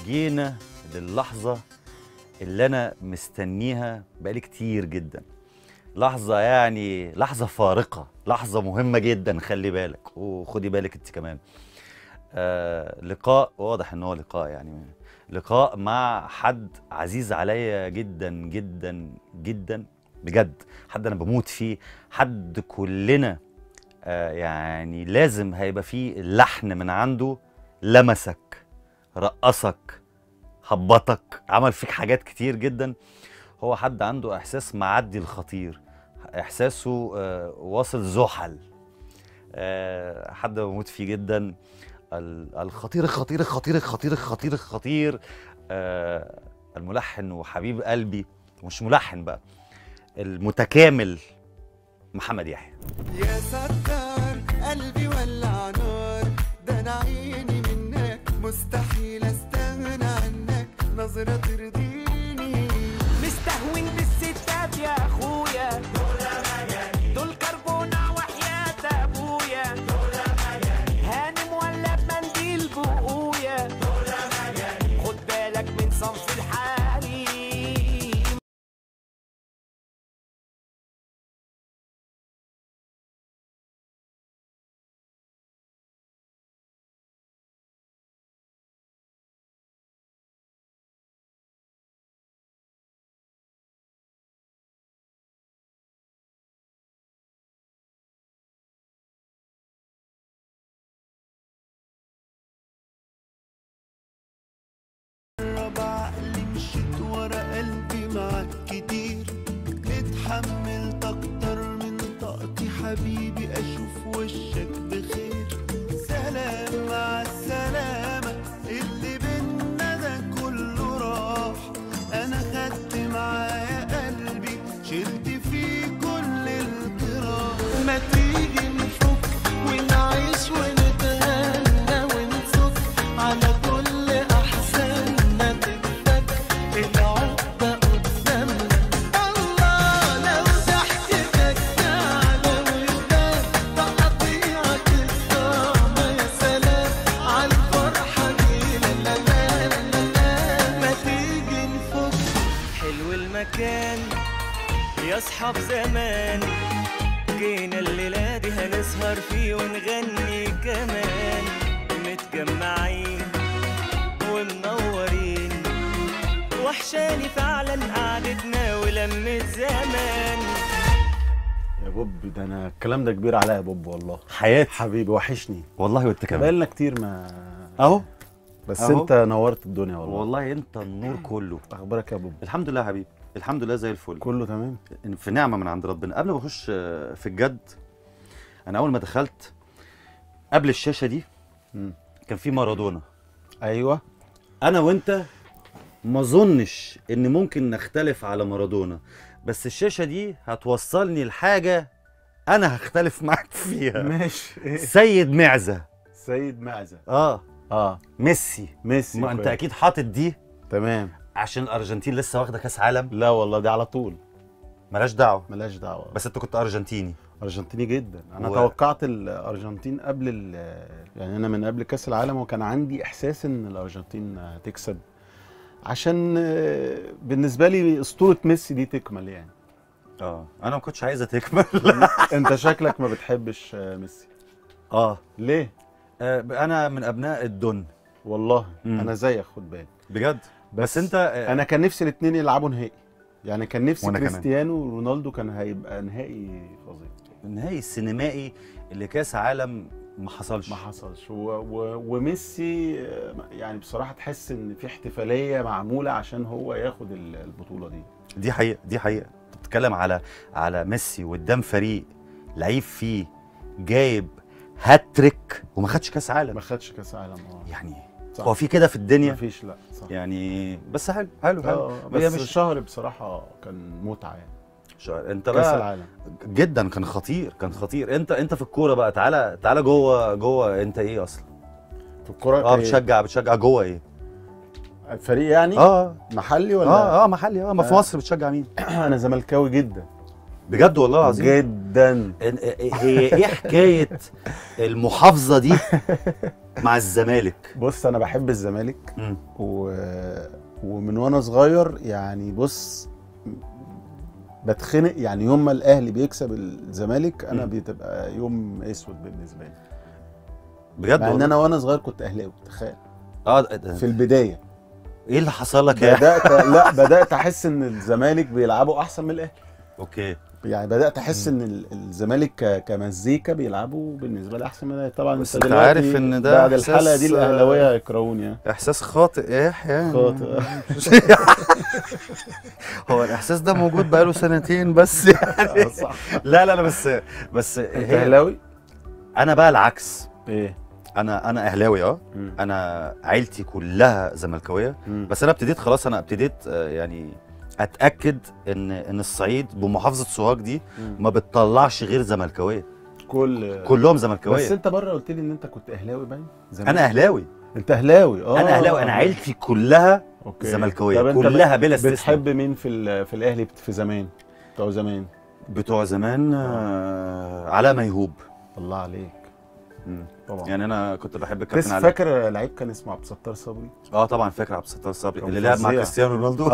جينا للحظة اللي أنا مستنيها بقالي كتير جدا لحظة يعني لحظة فارقة لحظة مهمة جدا خلي بالك وخدي بالك انت كمان آه لقاء واضح ان هو لقاء يعني لقاء مع حد عزيز عليا جدا جدا جدا بجد حد انا بموت فيه حد كلنا آه يعني لازم هيبقى فيه اللحن من عنده لمسك رقصك هبطك عمل فيك حاجات كتير جدا هو حد عنده احساس معدي الخطير احساسه آه واصل زحل آه حد بموت فيه جدا ال- الخطير الخطير الخطير الخطير الخطير الخطير آه الملحن وحبيب قلبي مش ملحن بقى المتكامل محمد يحيى يا ستار قلبي ولع نار ده انا عيني منك مستحيل استغنى عنك نظرة ترضيني مستهون بالستات يا اخويا دول كربونة وحياة ابويا هانم ولا بمنديل بقويا خد بالك من صنف الحريم قرب عقلي مشيت ورا قلبي معاك كتير اتحملت اكتر من طاقتي حبيبي اشوف وشك بخير سلام مع السلامة اللي بينا ده كله راح انا خدت معايا قلبي شلت فيه كل الجراح ما تيجي نفك ونعيش ونتهنى ونصك على كل احساننا تتفك العقدة قدامنا الله لو ضحكتك تعلى ويبان تقطيعك الطعمة يا سلام على الفرحة دي لا لا لا لا لا ما تيجي نفك حلو المكان يا اصحاب زمان جينا الليلة دي هنسهر فيه ونغني كمان متجمعين ومنورين وحشاني فعلا قعدتنا ولمة زمان يا بوب ده انا الكلام ده كبير عليا يا بوب والله حياتي حبيبي وحشني والله وانت كمان بقالنا كتير ما اهو بس أهو. انت نورت الدنيا والله, والله انت النور كله اخبارك يا بوب الحمد لله يا حبيبي الحمد لله زي الفل كله تمام في نعمه من عند ربنا قبل ما اخش آه، في الجد انا اول ما دخلت قبل الشاشه دي مم. كان في مارادونا ايوه انا وانت ما اظنش ان ممكن نختلف على مارادونا بس الشاشه دي هتوصلني لحاجه انا هختلف معاك فيها ماشي سيد معزه سيد معزه اه اه ميسي ميسي ما انت كويس. اكيد حاطط دي تمام عشان الارجنتين لسه واخده كاس عالم لا والله دي على طول ملاش دعوه ملاش دعوه بس انت كنت ارجنتيني ارجنتيني جدا انا و- توقعت الارجنتين قبل ال- يعني انا من قبل كاس العالم وكان عندي احساس ان الارجنتين هتكسب عشان آه، بالنسبه لي اسطوره ميسي دي تكمل يعني اه انا ما كنتش عايزه تكمل انت شكلك ما بتحبش آه، ميسي اه ليه آه، انا من ابناء الدن والله مم. انا زيك خد بالك بجد بس, انت آه، انا كان نفسي الاثنين يلعبوا نهائي يعني كان نفسي وأنا كمان. كريستيانو ورونالدو كان هيبقى نهائي فظيع النهائي السينمائي اللي كاس عالم ما حصلش ما حصلش و... و... وميسي آه، يعني بصراحه تحس ان في احتفاليه معموله عشان هو ياخد ال- البطوله دي دي حقيقه دي حقيقه انت بتتكلم على على ميسي قدام فريق لعيب فيه جايب هاتريك وما خدش كاس ما عالم خدش كاس عالم اه يعني صح. هو في كده في الدنيا مفيش لا صح يعني بس حلو حلو حلو اه هي بس مش الشهر بصراحه كان متعه يعني شهر. انت كاس بقى العالم جدا كان خطير كان خطير انت انت في الكوره بقى تعالى تعالى جوه جوه انت ايه اصلا في الكوره اه بتشجع بتشجع جوه ايه فريق يعني اه محلي ولا اه اه محلي اه ما في آه. مصر بتشجع مين انا زملكاوي جدا بجد والله العظيم جدا إن- هي ايه حكايه المحافظه دي مع الزمالك بص انا بحب الزمالك مم. و... ومن وانا صغير يعني بص بتخنق يعني يوم ما الاهلي بيكسب الزمالك انا مم. بتبقى يوم اسود بالنسبه لي بجد مع ان والله انا وانا صغير كنت اهلاوي تخيل اه ده- ده- في البدايه ايه اللي حصل لك يا بدات لا بدات احس ان الزمالك بيلعبوا احسن من الاهلي اوكي يعني بدات احس ان ال- الزمالك ك- كمزيكا بيلعبوا بالنسبه لي احسن من الاهلي طبعا بس انت انت دلوقتي عارف ان ده بعد الحلقه دي إحساس، الاهلاويه هيكرهوني ها. احساس خاطئ يا يحيى خاطئ. هو الاحساس ده موجود بقاله سنتين بس يعني آه، صح لا لا لا بس بس انت هي اهلاوي انا بقى العكس ايه انا انا اهلاوي اه مم. انا عيلتي كلها زملكاويه مم. بس انا ابتديت خلاص انا ابتديت آه، يعني اتاكد ان ان الصعيد بمحافظه سوهاج دي مم. ما بتطلعش غير زملكاويه كل كلهم بس زملكاويه انت بره قلت لي ان انت كنت اهلاوي باين زمان. انا اهلاوي انت اهلاوي اه انا اهلاوي انا عيلتي كلها اوكي زملكاويه طب انت كلها بلا استثناء بتحب مين في ال- في الاهلي في زمان بتوع زمان بتوع زمان آه، علاء ميهوب الله عليك مم. طبعا يعني انا كنت بحب الكابتن بس علاء فاكر لعيب كان اسمه عبد الستار صبري اه طبعا فاكر عبد الستار صبري كان اللي لعب مع فظيع. كريستيانو رونالدو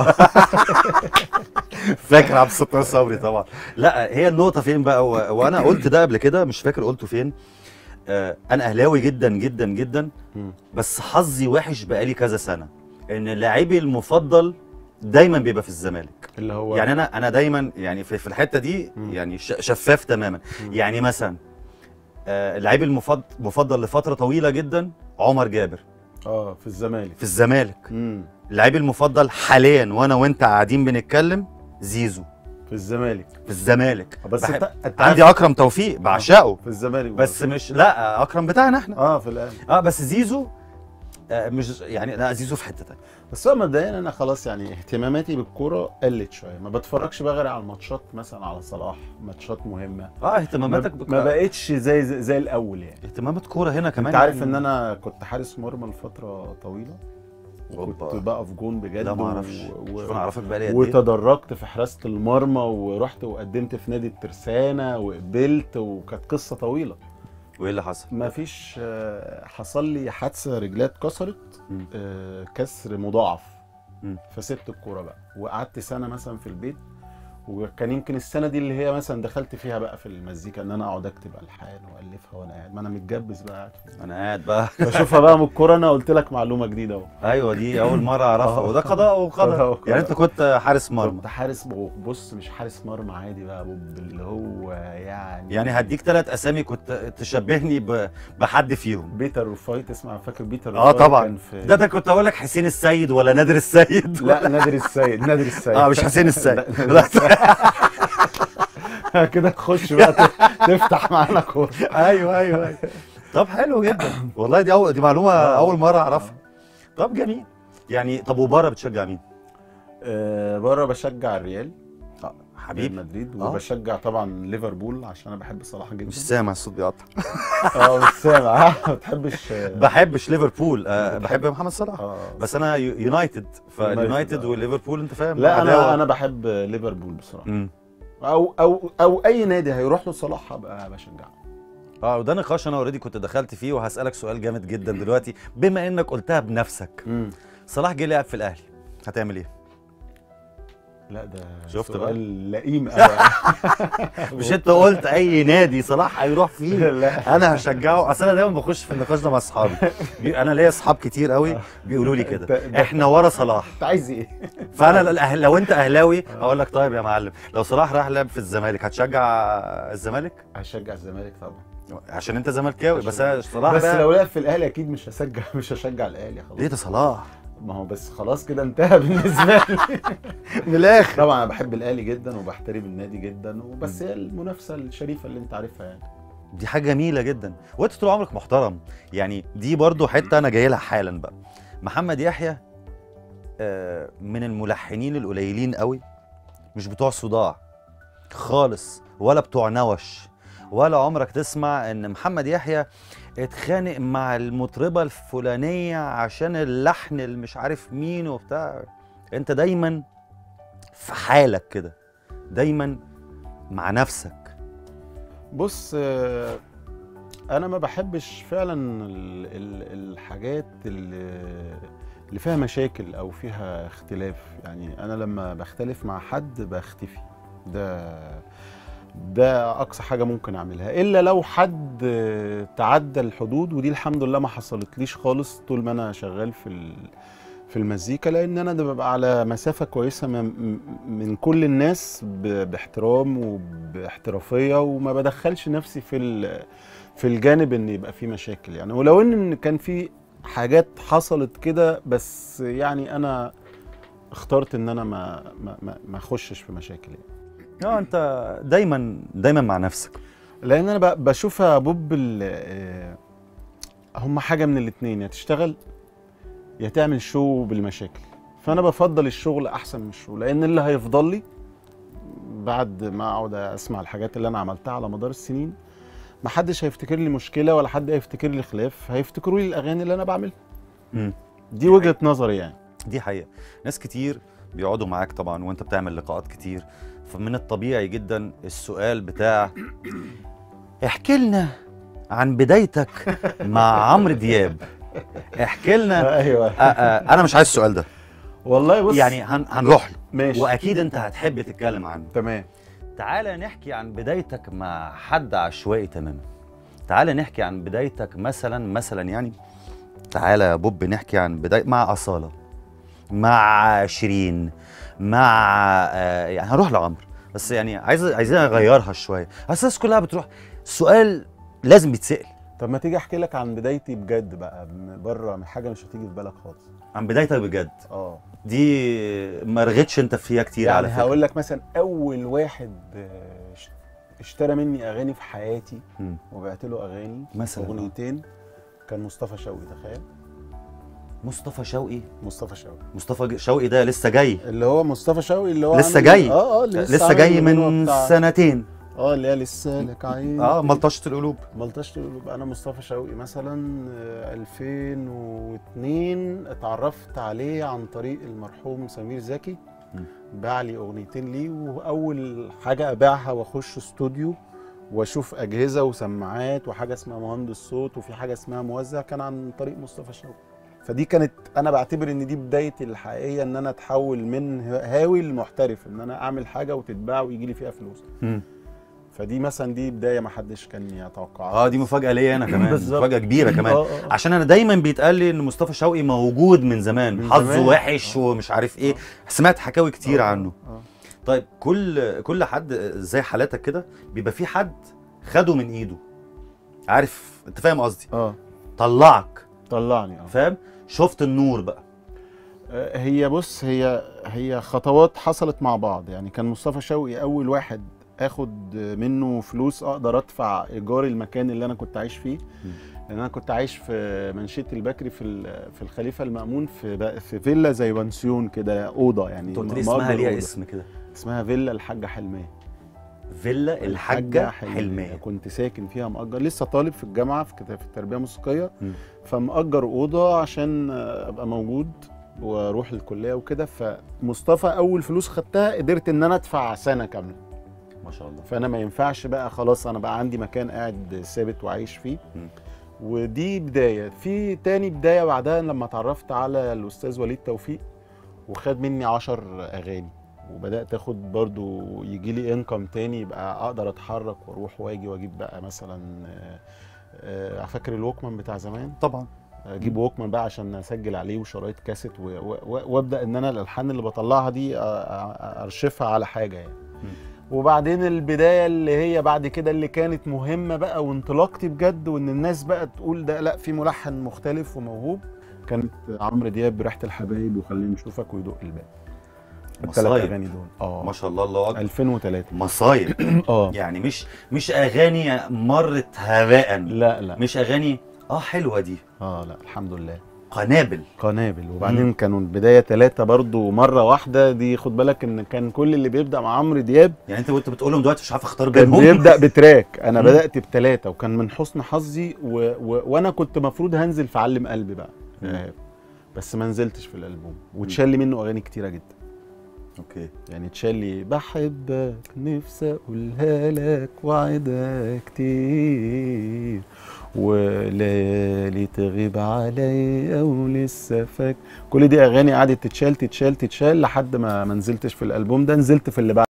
فاكر عبد الستار صبري طبعا لا هي النقطه فين بقى و... وانا قلت ده قبل كده مش فاكر قلته فين آه انا اهلاوي جدا جدا جدا مم. بس حظي وحش بقالي كذا سنه ان لاعبي المفضل دايما بيبقى في الزمالك اللي هو يعني انا انا دايما يعني في, في الحته دي مم. يعني ش- شفاف تماما مم. يعني مثلا آه اللعيب المفضل مفضل لفتره طويله جدا عمر جابر اه في الزمالك في الزمالك امم اللعيب المفضل حاليا وانا وانت قاعدين بنتكلم زيزو في الزمالك في الزمالك بس بحب- انت انت عندي عارف- اكرم توفيق بعشقه في الزمالك بس برضه. مش لا اكرم بتاعنا احنا اه في الاهلي اه بس زيزو آه مش يعني لا زيزو في حته تانيه بس هو مبدئيا انا خلاص يعني اهتماماتي بالكوره قلت شويه ما بتفرجش بقى غير على الماتشات مثلا على صلاح ماتشات مهمه اه ما, اهتماماتك بك... ما بقتش زي زي, زي الاول يعني اهتمامات كوره هنا كمان انت عارف يعني- ان انا كنت حارس مرمى لفتره طويله وكنت أوبا. بقى في جون بجد لا ما اعرفش و... شوف و... انا اعرفك بقالي قد ايه وتدرجت في حراسه المرمى ورحت وقدمت في نادي الترسانه وقبلت وكانت قصه طويله وايه اللي حصل؟ ما فيش آه، حصل لي حادثه رجلي اتكسرت مم. آه، كسر مضاعف مم. فسبت الكوره بقى وقعدت سنه مثلا في البيت وكان يمكن السنه دي اللي هي مثلا دخلت فيها بقى في المزيكا ان انا اقعد اكتب الحان والفها وانا قاعد ما انا متجبس بقى قاعد في- انا قاعد بقى بشوفها بقى من الكوره انا قلت لك معلومه جديده اهو ايوه دي اول مره اعرفها آه. وده قضاء قضاء وقدر وقدر. يعني انت كنت حارس مرمى كنت حارس بص مش حارس مرمى عادي بقى بوب اللي هو يعني يعني هديك ثلاث اسامي كنت تشبهني ب- بحد فيهم بيتر رفاي تسمع فاكر بيتر اه رفاي طبعا كان في ده ده كنت اقول لك حسين السيد ولا نادر السيد لا نادر السيد نادر السيد اه مش حسين السيد لا، نادر السيد. كده تخش بقى تف- تفتح معانا كوره ايوه ايوه ايوه طب حلو جدا والله دي اول دي معلومه آه. اول مره اعرفها طب جميل يعني طب وبره بتشجع مين؟ آه بره بشجع الريال ريال حبيب مدريد آه. وبشجع طبعا ليفربول عشان انا بحب صلاح جدا مش سامع الصوت بيقطع اه مش سامع آه، ما بتحبش آه، بحبش ليفربول آه بتحب- بحب محمد صلاح اه بس انا يو- يونايتد فاليونايتد آه. وليفربول انت فاهم لا عداوة. انا انا بحب ليفربول بصراحه مم. او او او اي نادي هيروح له صلاح هبقى بشجعه اه وده نقاش انا اوريدي كنت دخلت فيه وهسالك سؤال جامد جدا دلوقتي بما انك قلتها بنفسك امم صلاح جه لعب في الاهلي هتعمل ايه؟ لا ده شفت سؤال لئيم قوي مش انت قلت اي نادي صلاح هيروح فيه لا انا هشجعه اصل انا دايما بخش في النقاش ده مع اصحابي بي- انا ليا اصحاب كتير قوي بيقولوا لي كده ده- ده- احنا ورا صلاح انت عايز ايه؟ فانا الأه- لو انت اهلاوي اقول لك طيب يا معلم لو صلاح راح لعب في الزمالك هتشجع الزمالك هشجع الزمالك طبعا عشان انت زملكاوي بس أنا صلاح بس بقى- لو لعب في الاهلي اكيد مش هشجع مش هشجع الاهلي خلاص ليه ده صلاح ما هو بس خلاص كده انتهى بالنسبه لي من الاخر طبعا انا بحب الاهلي جدا وبحترم النادي جدا وبس هي المنافسه الشريفه اللي انت عارفها يعني دي حاجه جميله جدا وانت طول عمرك محترم يعني دي برضو حته انا جاي لها حالا بقى محمد يحيى آه، من الملحنين القليلين قوي مش بتوع صداع خالص ولا بتوع نوش ولا عمرك تسمع ان محمد يحيى اتخانق مع المطربه الفلانيه عشان اللحن اللي مش عارف مين وبتاع انت دايما في حالك كده دايما مع نفسك بص آه، انا ما بحبش فعلا ال- ال- الحاجات اللي اللي فيها مشاكل او فيها اختلاف يعني انا لما بختلف مع حد بختفي ده ده اقصى حاجه ممكن اعملها الا لو حد آه، تعدى الحدود ودي الحمد لله ما حصلتليش خالص طول ما انا شغال في ال- في المزيكا لان انا ده ببقى على مسافه كويسه من, من كل الناس ب- باحترام وباحترافيه وما بدخلش نفسي في ال- في الجانب ان يبقى في مشاكل يعني ولو ان كان في حاجات حصلت كده بس يعني انا اخترت ان انا ما ما ما, ما اخشش في مشاكل يعني. اه انت دايما دايما مع نفسك لان انا ب- بشوفها بوب ال- آه، هم حاجه من الاتنين يا تشتغل يا تعمل شو بالمشاكل فانا بفضل الشغل احسن من الشو لان اللي هيفضل لي بعد ما اقعد اسمع الحاجات اللي انا عملتها على مدار السنين محدش هيفتكر لي مشكله ولا حد هيفتكر لي خلاف هيفتكروا لي الاغاني اللي انا بعملها مم. دي وجهه نظري يعني دي حقيقة ناس كتير بيقعدوا معاك طبعا وانت بتعمل لقاءات كتير فمن الطبيعي جدا السؤال بتاع احكي لنا عن بدايتك مع عمرو دياب احكي لنا ايوه آه آه انا مش عايز السؤال ده والله بص يعني هن هنروح له ماشي واكيد انت هتحب تتكلم عنه تمام تعالى نحكي عن بدايتك مع حد عشوائي تماما تعالى نحكي عن بدايتك مثلا مثلا يعني تعالى يا بوب نحكي عن بداية مع أصالة مع شيرين مع آه يعني هنروح لعمرو بس يعني عايز عايزين اغيرها شويه أصل الناس كلها بتروح سؤال لازم يتسال طب ما تيجي احكي لك عن بدايتي بجد بقى بره من حاجه مش هتيجي في بالك خالص عن بدايتك بجد اه دي ما رغيتش انت فيها كتير يعني على فكره هقول لك مثلا اول واحد آه، ش- اشترى مني اغاني في حياتي مم. وبعت له اغاني مثلا اغنيتين كان مصطفى شوقي تخيل مصطفى شوقي مصطفى شوقي مصطفى شوقي ده لسه جاي اللي هو مصطفى شوقي اللي هو لسه عامل- جاي. اه اه اللي لسه عامل جاي الغنوة من بتاع- سنتين اه اللي هي لسه لك عين اه ملطشه القلوب ملطشة القلوب انا مصطفى شوقي مثلا آه، 2002 اتعرفت عليه عن طريق المرحوم سمير زكي مم. باع لي اغنيتين ليه واول حاجه ابيعها واخش استوديو واشوف اجهزه وسماعات وحاجه اسمها مهندس صوت وفي حاجه اسمها موزع كان عن طريق مصطفى شوقي فدي كانت انا بعتبر ان دي بدايتي الحقيقيه ان انا اتحول من هاوي لمحترف ان انا اعمل حاجه وتتباع ويجي لي فيها فلوس مم. فدي مثلا دي بدايه ما حدش كان يتوقعها اه دي مفاجاه ليا انا كمان بالظبط. مفاجاه كبيره كمان آه، آه. عشان انا دايما بيتقال لي ان مصطفى شوقي موجود من زمان من حظه زمان. وحش ومش عارف ايه سمعت حكاوي كتير آه، عنه آه. طيب كل كل حد زي حالاتك كده بيبقى في حد خده من ايده عارف انت فاهم قصدي اه طلعك طلعني اه فاهم شفت النور بقى آه، هي بص هي هي خطوات حصلت مع بعض يعني كان مصطفى شوقي اول واحد اخد منه فلوس اقدر ادفع ايجار المكان اللي انا كنت عايش فيه لان انا كنت عايش في منشيه البكري في ال- في الخليفه المامون في ب- في فيلا زي بنسيون كده اوضه يعني انت قلت لي مأجر اسمها ليها أوضة. اسم كده اسمها فيلا الحاجه حلميه فيلا الحاجه حلميه كنت ساكن فيها مأجر لسه طالب في الجامعه في كت- في التربيه الموسيقيه م. فمأجر اوضه عشان آه، ابقى موجود واروح الكليه وكده فمصطفى اول فلوس خدتها قدرت ان انا ادفع سنه كامله ما شاء الله فانا ما ينفعش بقى خلاص انا بقى عندي مكان قاعد ثابت وعايش فيه م. ودي بدايه في تاني بدايه بعدها لما اتعرفت على الاستاذ وليد توفيق وخد مني عشر اغاني وبدات اخد برضو يجي لي انكم تاني يبقى اقدر اتحرك واروح واجي واجيب بقى مثلا آه، آه، فاكر الوكمان بتاع زمان طبعا اجيب ووكمان بقى عشان اسجل عليه وشرايط كاسيت و- و- و- وابدا ان انا الالحان اللي بطلعها دي أ- أ- ارشفها على حاجه يعني وبعدين البدايه اللي هي بعد كده اللي كانت مهمه بقى وانطلاقتي بجد وان الناس بقى تقول ده لا في ملحن مختلف وموهوب كانت عمرو دياب بريحه الحبايب وخلينا نشوفك ويدق الباب الثلاث مصايب. اغاني دول اه ما شاء الله الله اكبر 2003 مصايب اه يعني مش مش اغاني مرت هباء لا لا مش اغاني اه حلوه دي اه لا الحمد لله قنابل قنابل وبعدين كانوا البدايه ثلاثه برضو مره واحده دي خد بالك ان كان كل اللي بيبدا مع عمرو دياب يعني انت وانت بتقول لهم دلوقتي مش عارف اختار كان بينهم بيبدا بتراك انا مم. بدات بثلاثه وكان من حسن حظي و... و... وانا كنت مفروض هنزل في علم قلبي بقى مم. آه، بس ما نزلتش في الالبوم واتشال لي منه اغاني كتيره جدا اوكي يعني تشالي بحبك نفسي اقولها لك وعدها كتير وليالي تغيب عليا ولسه فاك كل دي اغاني قعدت تتشال تتشال تتشال لحد ما ما نزلتش في الالبوم ده نزلت في اللي بعد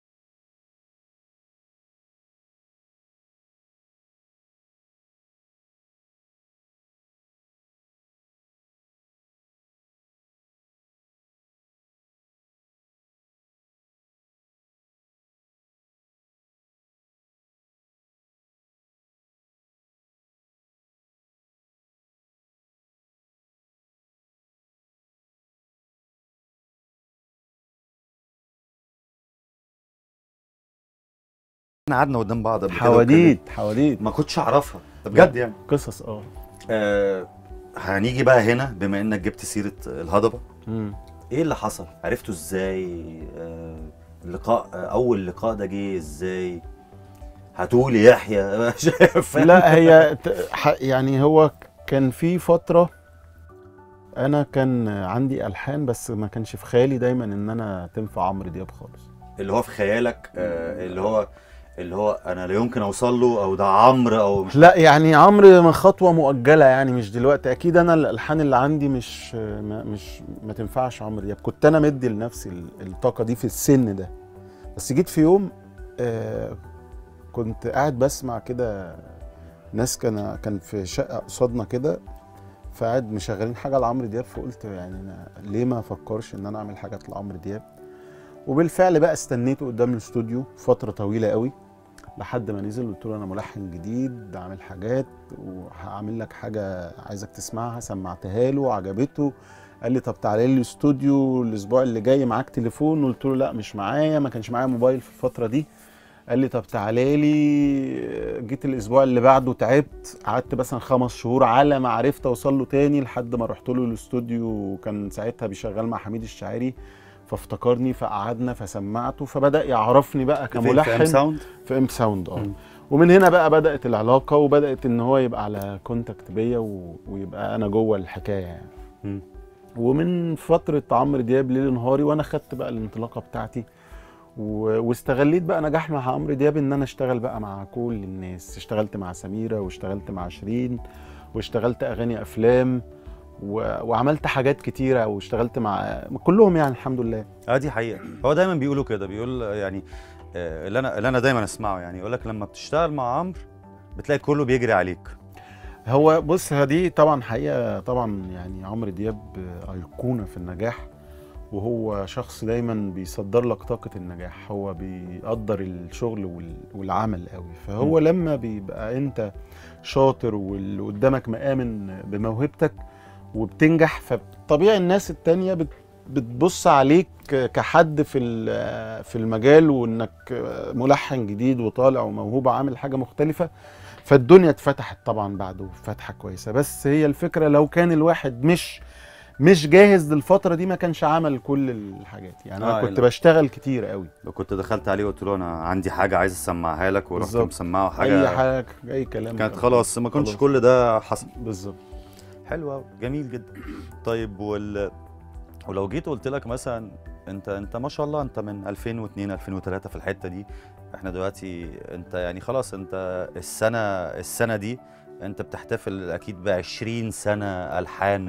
احنا قعدنا قدام بعض قبل كده حواديت حواديت واتكلمنا. ما كنتش اعرفها ده بجد يعني قصص اه آه هنيجي بقى هنا بما انك جبت سيره الهضبه ايه اللي حصل عرفته ازاي آه اللقاء آه اول لقاء ده جه ازاي هتقول يحيى شايف لا هي ت- ح- يعني هو كان في فترة أنا كان عندي ألحان بس ما كانش في خيالي دايما إن أنا تنفع عمرو دياب خالص اللي هو في خيالك آه اللي هو اللي هو انا لا يمكن اوصل له او ده عمرو او مش لا يعني عمرو من خطوة مؤجلة يعني مش دلوقتي أكيد أنا الألحان اللي عندي مش ما مش ما تنفعش عمرو دياب كنت أنا مدي لنفسي ال- الطاقة دي في السن ده بس جيت في يوم آه كنت قاعد بسمع كده ناس كان كان في شقة قصادنا كده فقاعد مشغلين حاجة لعمرو دياب فقلت يعني أنا ليه ما أفكرش إن أنا أعمل حاجات لعمرو دياب وبالفعل بقى استنيته قدام الاستوديو فترة طويلة قوي لحد ما نزل قلت له انا ملحن جديد عامل حاجات وهعمل لك حاجه عايزك تسمعها سمعتها له عجبته قال لي طب تعالى لي الاستوديو الاسبوع اللي جاي معاك تليفون قلت له لا مش معايا ما كانش معايا موبايل في الفتره دي قال لي طب تعالى لي جيت الاسبوع اللي بعده تعبت قعدت مثلا خمس شهور على ما عرفت اوصل له تاني لحد ما رحت له الاستوديو وكان ساعتها بيشغل مع حميد الشاعري فافتكرني فقعدنا فسمعته فبدا يعرفني بقى كملحن ساوند في ام ساوند اه مم. ومن هنا بقى بدات العلاقه وبدات ان هو يبقى على كونتاكت بيا و... ويبقى انا جوه الحكايه يعني مم. ومن فتره عمرو دياب ليل نهاري وانا خدت بقى الانطلاقه بتاعتي و... واستغليت بقى نجاح مع عمرو دياب ان انا اشتغل بقى مع كل الناس اشتغلت مع سميره واشتغلت مع شيرين واشتغلت اغاني افلام و... وعملت حاجات كتيره واشتغلت مع كلهم يعني الحمد لله اه دي حقيقه هو دايما بيقولوا كده بيقول يعني آه، اللي انا اللي انا دايما اسمعه يعني يقول لك لما بتشتغل مع عمرو بتلاقي كله بيجري عليك هو بص دي طبعا حقيقه طبعا يعني عمرو دياب ايقونه في النجاح وهو شخص دايما بيصدر لك طاقه النجاح هو بيقدر الشغل وال- والعمل قوي فهو م. لما بيبقى انت شاطر واللي قدامك مآمن بموهبتك وبتنجح فطبيعي الناس التانية بت بتبص عليك كحد في ال- في المجال وانك ملحن جديد وطالع وموهوب عامل حاجه مختلفه فالدنيا اتفتحت طبعا بعده فتحه كويسه بس هي الفكره لو كان الواحد مش مش جاهز للفتره دي ما كانش عمل كل الحاجات يعني انا آه، كنت لا. بشتغل كتير قوي لو كنت دخلت عليه وقلت له انا عندي حاجه عايز اسمعها لك ورحت بالظبط. مسمعه حاجه اي حاجه اي كلام كانت كان- خلاص ما كنتش خلاص. كل ده حصل بالظبط حلو قوي جميل جدا طيب وال ولو جيت قلت لك مثلا انت انت ما شاء الله انت من 2002 2003 في الحته دي احنا دلوقتي انت يعني خلاص انت السنه السنه دي انت بتحتفل اكيد ب 20 سنه الحان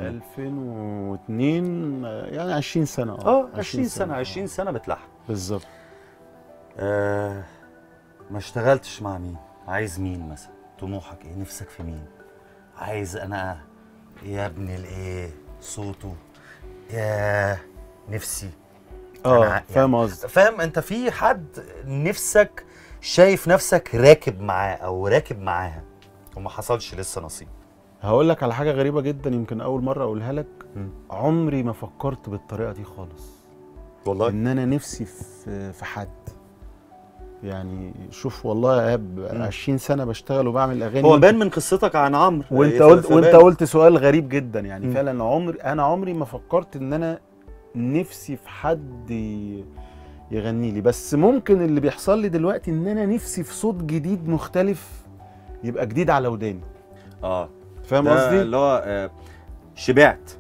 2002 يعني 20 سنه اه 20 سنه 20 سنه بتلحن بالظبط آه ما اشتغلتش مع مين عايز مين مثلا طموحك ايه نفسك في مين عايز انا يا ابن الايه صوته يا نفسي اه يعني- فاهم قصدك فاهم انت في حد نفسك شايف نفسك راكب معاه او راكب معاها وما حصلش لسه نصيب هقول لك على حاجه غريبه جدا يمكن اول مره اقولها لك مم. عمري ما فكرت بالطريقه دي خالص والله ان انا نفسي في في حد يعني شوف والله يا اب مم. 20 سنه بشتغل وبعمل اغاني هو وانت- بان من قصتك عن عمرو وانت ف- قلت فبان. وانت قلت سؤال غريب جدا يعني مم. فعلا عمري انا عمري ما فكرت ان انا نفسي في حد ي- يغني لي بس ممكن اللي بيحصل لي دلوقتي ان انا نفسي في صوت جديد مختلف يبقى جديد على وداني اه فاهم ده قصدي اللي هو آه، شبعت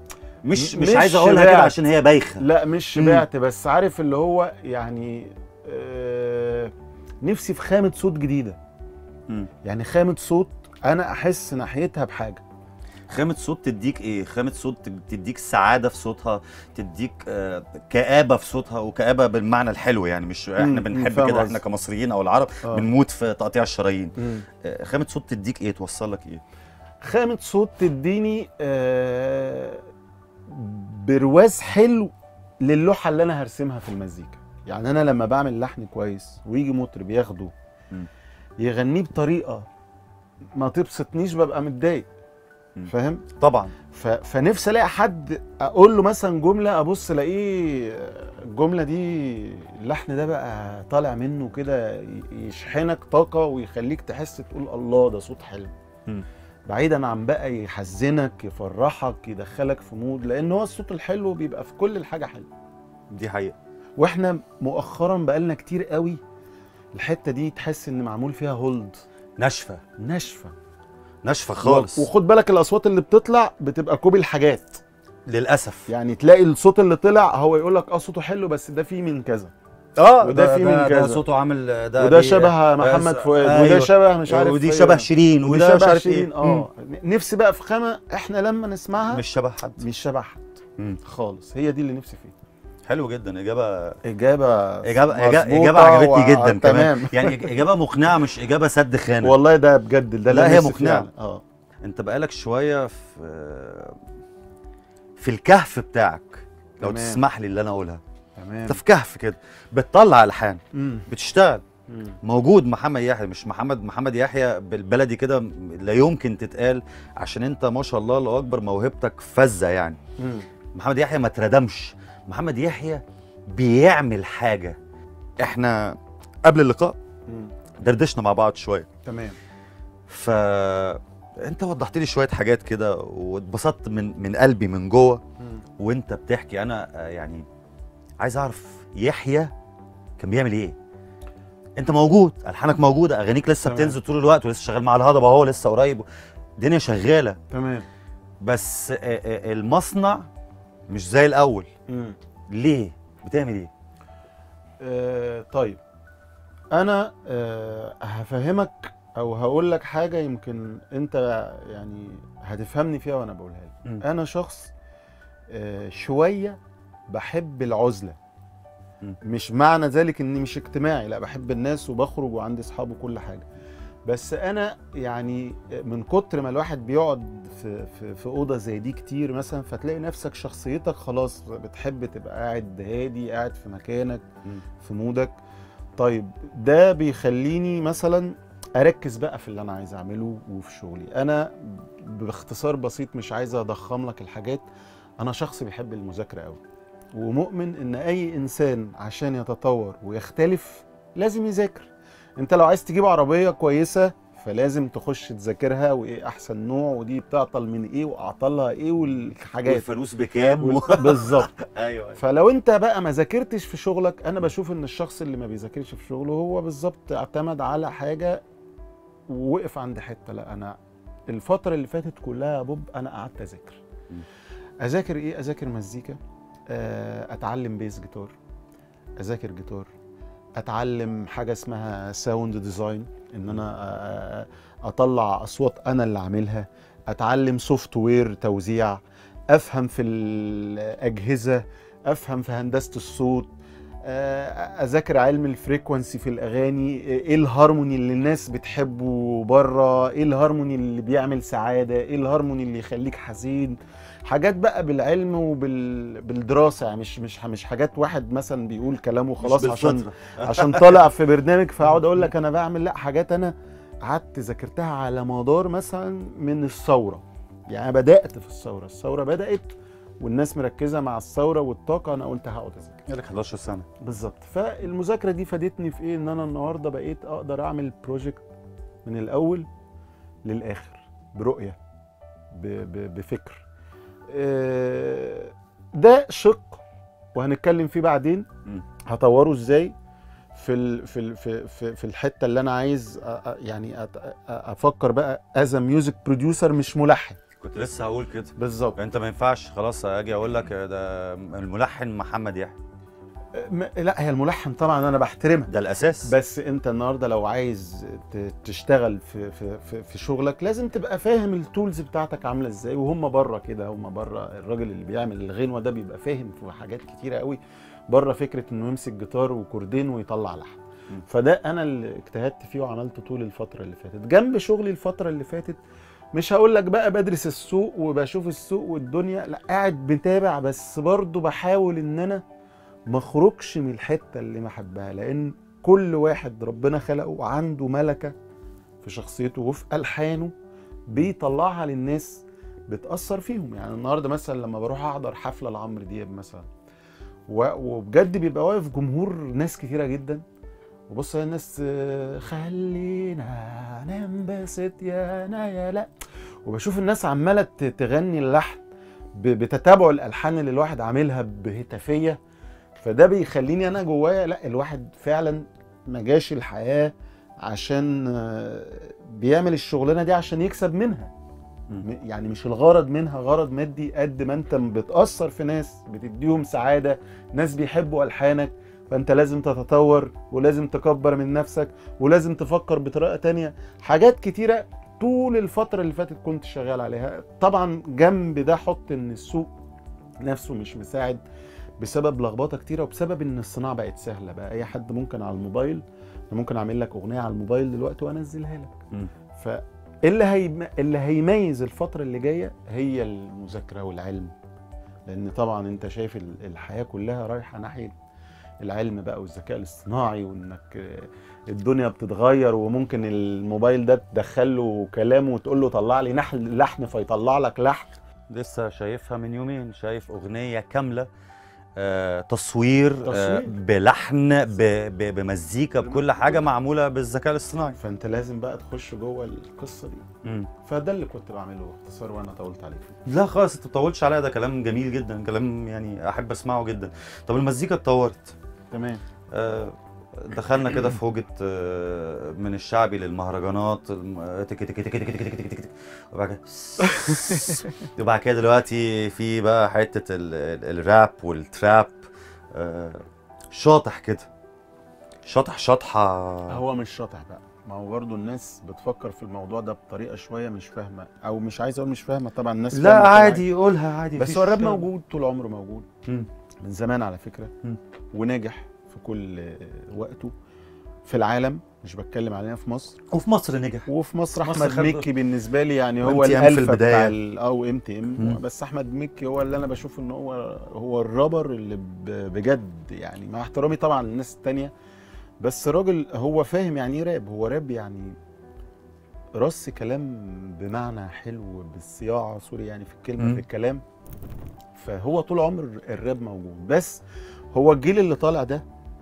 مش مش مش عايز اقولها كده شبعت. عشان هي بايخه لا مش مم. شبعت بس عارف اللي هو يعني آه نفسي في خامة صوت جديدة مم. يعني خامة صوت انا احس ناحيتها بحاجة خامة صوت تديك ايه؟ خامة صوت تديك سعادة في صوتها، تديك آه كآبة في صوتها وكآبة بالمعنى الحلو يعني مش احنا مم، بنحب فاهم كده قصدي. احنا كمصريين او العرب آه. بنموت في تقطيع الشرايين. مم. آه خامة صوت تديك ايه؟ توصل لك ايه؟ خامة صوت تديني آه برواز حلو للوحة اللي انا هرسمها في المزيكا يعني انا لما بعمل لحن كويس ويجي مطرب ياخده مم. يغنيه بطريقة ما تبسطنيش ببقى متضايق مم. فاهم طبعا ف... فنفسي الاقي حد اقول له مثلا جمله ابص الاقيه الجمله دي اللحن ده بقى طالع منه كده ي- يشحنك طاقه ويخليك تحس تقول الله ده صوت حلو مم. بعيدا عن بقى يحزنك يفرحك يدخلك في مود لان هو الصوت الحلو بيبقى في كل الحاجه حلو دي حقيقة. واحنا مؤخرا بقالنا كتير قوي الحته دي تحس ان معمول فيها هولد ناشفة ناشفه ناشفة خالص وخد بالك الاصوات اللي بتطلع بتبقى كوبي الحاجات للأسف يعني تلاقي الصوت اللي طلع هو يقول لك اه صوته حلو بس ده فيه من كذا اه وده ده في ده, من ده كذا. صوته عامل ده وده بي- شبه محمد بس- فؤاد أيوة. وده شبه مش عارف ودي إيه. شبه شيرين ودي وده مش شبه عارف شيرين ايه اه نفسي بقى في خامه احنا لما نسمعها مش شبه حد مش شبه حد مم. خالص هي دي اللي نفسي فيها حلو جدا اجابه اجابه اجابه إجابة- مظبوطة اجابه عجبتني و- جدا كمان تمام يعني إج- اجابه مقنعه مش اجابه سد خانه والله ده بجد ده اللي لا، هي نفسي مقنعة. فيه. اه انت بقالك شويه في في الكهف بتاعك لو تمام. تسمح لي اللي انا اقولها تمام انت في كهف كده بتطلع الحان مم. بتشتغل مم. موجود محمد يحيى مش محمد محمد يحيى بالبلدي كده لا يمكن تتقال عشان انت ما شاء الله الله اكبر موهبتك فذه يعني مم. محمد يحيى ما اتردمش محمد يحيى بيعمل حاجه احنا قبل اللقاء مم. دردشنا مع بعض شويه تمام ف انت وضحت لي شويه حاجات كده واتبسطت من من قلبي من جوه مم. وانت بتحكي انا آه، يعني عايز اعرف يحيى كان بيعمل ايه انت موجود الحانك موجوده اغانيك لسه تمام. بتنزل طول الوقت ولسه شغال مع الهضبه اهو لسه قريب الدنيا شغاله تمام بس آه، آه، المصنع مش زي الاول مم. ليه بتعمل ايه آه طيب انا آه هفهمك او هقول لك حاجه يمكن انت يعني هتفهمني فيها وانا بقولها لك مم. انا شخص آه شويه بحب العزله مم. مش معنى ذلك اني مش اجتماعي لا بحب الناس وبخرج وعندي اصحاب وكل حاجه بس انا يعني من كتر ما الواحد بيقعد في في, في اوضه زي دي كتير مثلا فتلاقي نفسك شخصيتك خلاص بتحب تبقى قاعد هادي قاعد في مكانك مم. في مودك طيب ده بيخليني مثلا اركز بقى في اللي انا عايز اعمله وفي شغلي انا باختصار بسيط مش عايز اضخم لك الحاجات انا شخص بيحب المذاكره قوي ومؤمن ان اي انسان عشان يتطور ويختلف لازم يذاكر انت لو عايز تجيب عربيه كويسه فلازم تخش تذاكرها وايه احسن نوع ودي بتعطل من ايه واعطالها ايه والحاجات الفلوس بكام وال- بالظبط ايوه فلو انت بقى ما ذاكرتش في شغلك انا بشوف ان الشخص اللي ما بيذاكرش في شغله هو بالظبط اعتمد على حاجه ووقف عند حته لا انا الفتره اللي فاتت كلها يا بوب انا قعدت اذاكر م. اذاكر ايه اذاكر مزيكا آه، اتعلم بيس جيتار اذاكر جيتار اتعلم حاجه اسمها ساوند ديزاين ان انا آه، آه، اطلع اصوات انا اللي عاملها اتعلم سوفت وير توزيع افهم في الاجهزه افهم في هندسه الصوت آه، اذاكر علم الفريكونسي في الاغاني ايه الهارموني اللي الناس بتحبه بره ايه الهارموني اللي بيعمل سعاده ايه الهارموني اللي يخليك حزين حاجات بقى بالعلم وبالدراسه يعني مش مش مش حاجات واحد مثلا بيقول كلامه خلاص عشان عشان طالع في برنامج فاقعد اقول لك انا بعمل لا حاجات انا قعدت ذاكرتها على مدار مثلا من الثوره يعني أنا بدات في الثوره الثوره بدات والناس مركزه مع الثوره والطاقه انا قلت هقعد اذاكر لك 11 سنه بالظبط فالمذاكره دي فادتني في ايه ان انا النهارده بقيت اقدر اعمل بروجكت من الاول للاخر برؤيه ب- ب- بفكر آه، ده شق وهنتكلم فيه بعدين مم. هطوره ازاي في ال في ال في في, في الحته اللي انا عايز أ- أ- يعني أت- أ- افكر بقى از ميوزك بروديوسر مش ملحن كنت كنت لسه هقول كده بالظبط انت ما ينفعش خلاص اجي اقول لك ده الملحن محمد يحيى م- لا هي الملحن طبعا انا بحترمها ده الاساس بس انت النهارده لو عايز ت- تشتغل في في في, في شغلك لازم تبقى فاهم التولز بتاعتك عامله ازاي وهم بره كده هم بره الراجل اللي بيعمل الغنوه ده بيبقى فاهم في حاجات كتيره قوي بره فكره انه يمسك جيتار وكوردين ويطلع لحن م. فده انا اللي اجتهدت فيه وعملته طول الفتره اللي فاتت جنب شغلي الفتره اللي فاتت مش هقول لك بقى بدرس السوق وبشوف السوق والدنيا لا قاعد بتابع بس برضه بحاول ان انا ما اخرجش من الحته اللي ما احبها لان كل واحد ربنا خلقه عنده ملكه في شخصيته وفي الحانه بيطلعها للناس بتاثر فيهم يعني النهارده مثلا لما بروح احضر حفله لعمرو دياب مثلا و- وبجد بيبقى واقف جمهور ناس كتيره جدا وبص على الناس آه، خلينا ننبسط يا انا يا لا وبشوف الناس عماله ت- تغني اللحن ب- بتتابع الالحان اللي الواحد عاملها بهتافيه فده بيخليني انا جوايا لا الواحد فعلا ما جاش الحياه عشان آه، بيعمل الشغلانه دي عشان يكسب منها مم. م- يعني مش الغرض منها غرض مادي قد ما انت بتاثر في ناس بتديهم سعاده ناس بيحبوا الحانك فانت لازم تتطور ولازم تكبر من نفسك ولازم تفكر بطريقه تانية حاجات كتيره طول الفتره اللي فاتت كنت شغال عليها طبعا جنب ده حط ان السوق نفسه مش مساعد بسبب لخبطه كتيره وبسبب ان الصناعه بقت سهله بقى اي حد ممكن على الموبايل أنا ممكن اعمل لك اغنيه على الموبايل دلوقتي وانزلها لك مم. فاللي هيم... اللي هيميز الفتره اللي جايه هي المذاكره والعلم لان طبعا انت شايف ال- الحياه كلها رايحه ناحيه العلم بقى والذكاء الاصطناعي وانك آه، الدنيا بتتغير وممكن الموبايل ده تدخل له كلام وتقول له طلع لي نحل لحن فيطلع لك لحن لسه شايفها من يومين شايف اغنيه كامله آه تصوير, آه تصوير. بلحن ب ب بمزيكا بكل حاجه معموله بالذكاء الاصطناعي فانت لازم بقى تخش جوه القصه دي مم. فده اللي كنت بعمله باختصار وانا طولت عليك لا خالص انت مطولش عليا ده كلام جميل جدا كلام يعني احب اسمعه جدا طب المزيكا اتطورت تمام آه، دخلنا كده في هوجة آه، من الشعبي للمهرجانات الم- تك تك تك تك تك تك تك تك وبعد كده وبعد كده دلوقتي في بقى حتة ال- ال- الراب والتراب آه، شاطح كده شاطح شاطحة هو مش شاطح بقى ما هو برضه الناس بتفكر في الموضوع ده بطريقه شويه مش فاهمه او مش عايز اقول مش فاهمه طبعا الناس لا فاهمة طبعاً. عادي قولها عادي بس مفيش هو الراب مشكلة. موجود طول عمره موجود مم. من زمان على فكره مم. وناجح في كل آه، وقته في العالم مش بتكلم علينا في مصر وفي مصر نجح وفي مصر مصر احمد خد- مكي بالنسبه لي يعني هو وMTM في الالفا البداية. بتاع ال- او ام تي ام مم. بس احمد مكي هو اللي انا بشوف ان هو هو الرابر اللي ب- بجد يعني مع احترامي طبعا للناس التانية بس راجل هو فاهم يعني ايه راب هو راب يعني رص كلام بمعنى حلو بالصياعه سوري يعني في الكلمه مم. في الكلام فهو طول عمر الراب موجود بس هو الجيل اللي طالع ده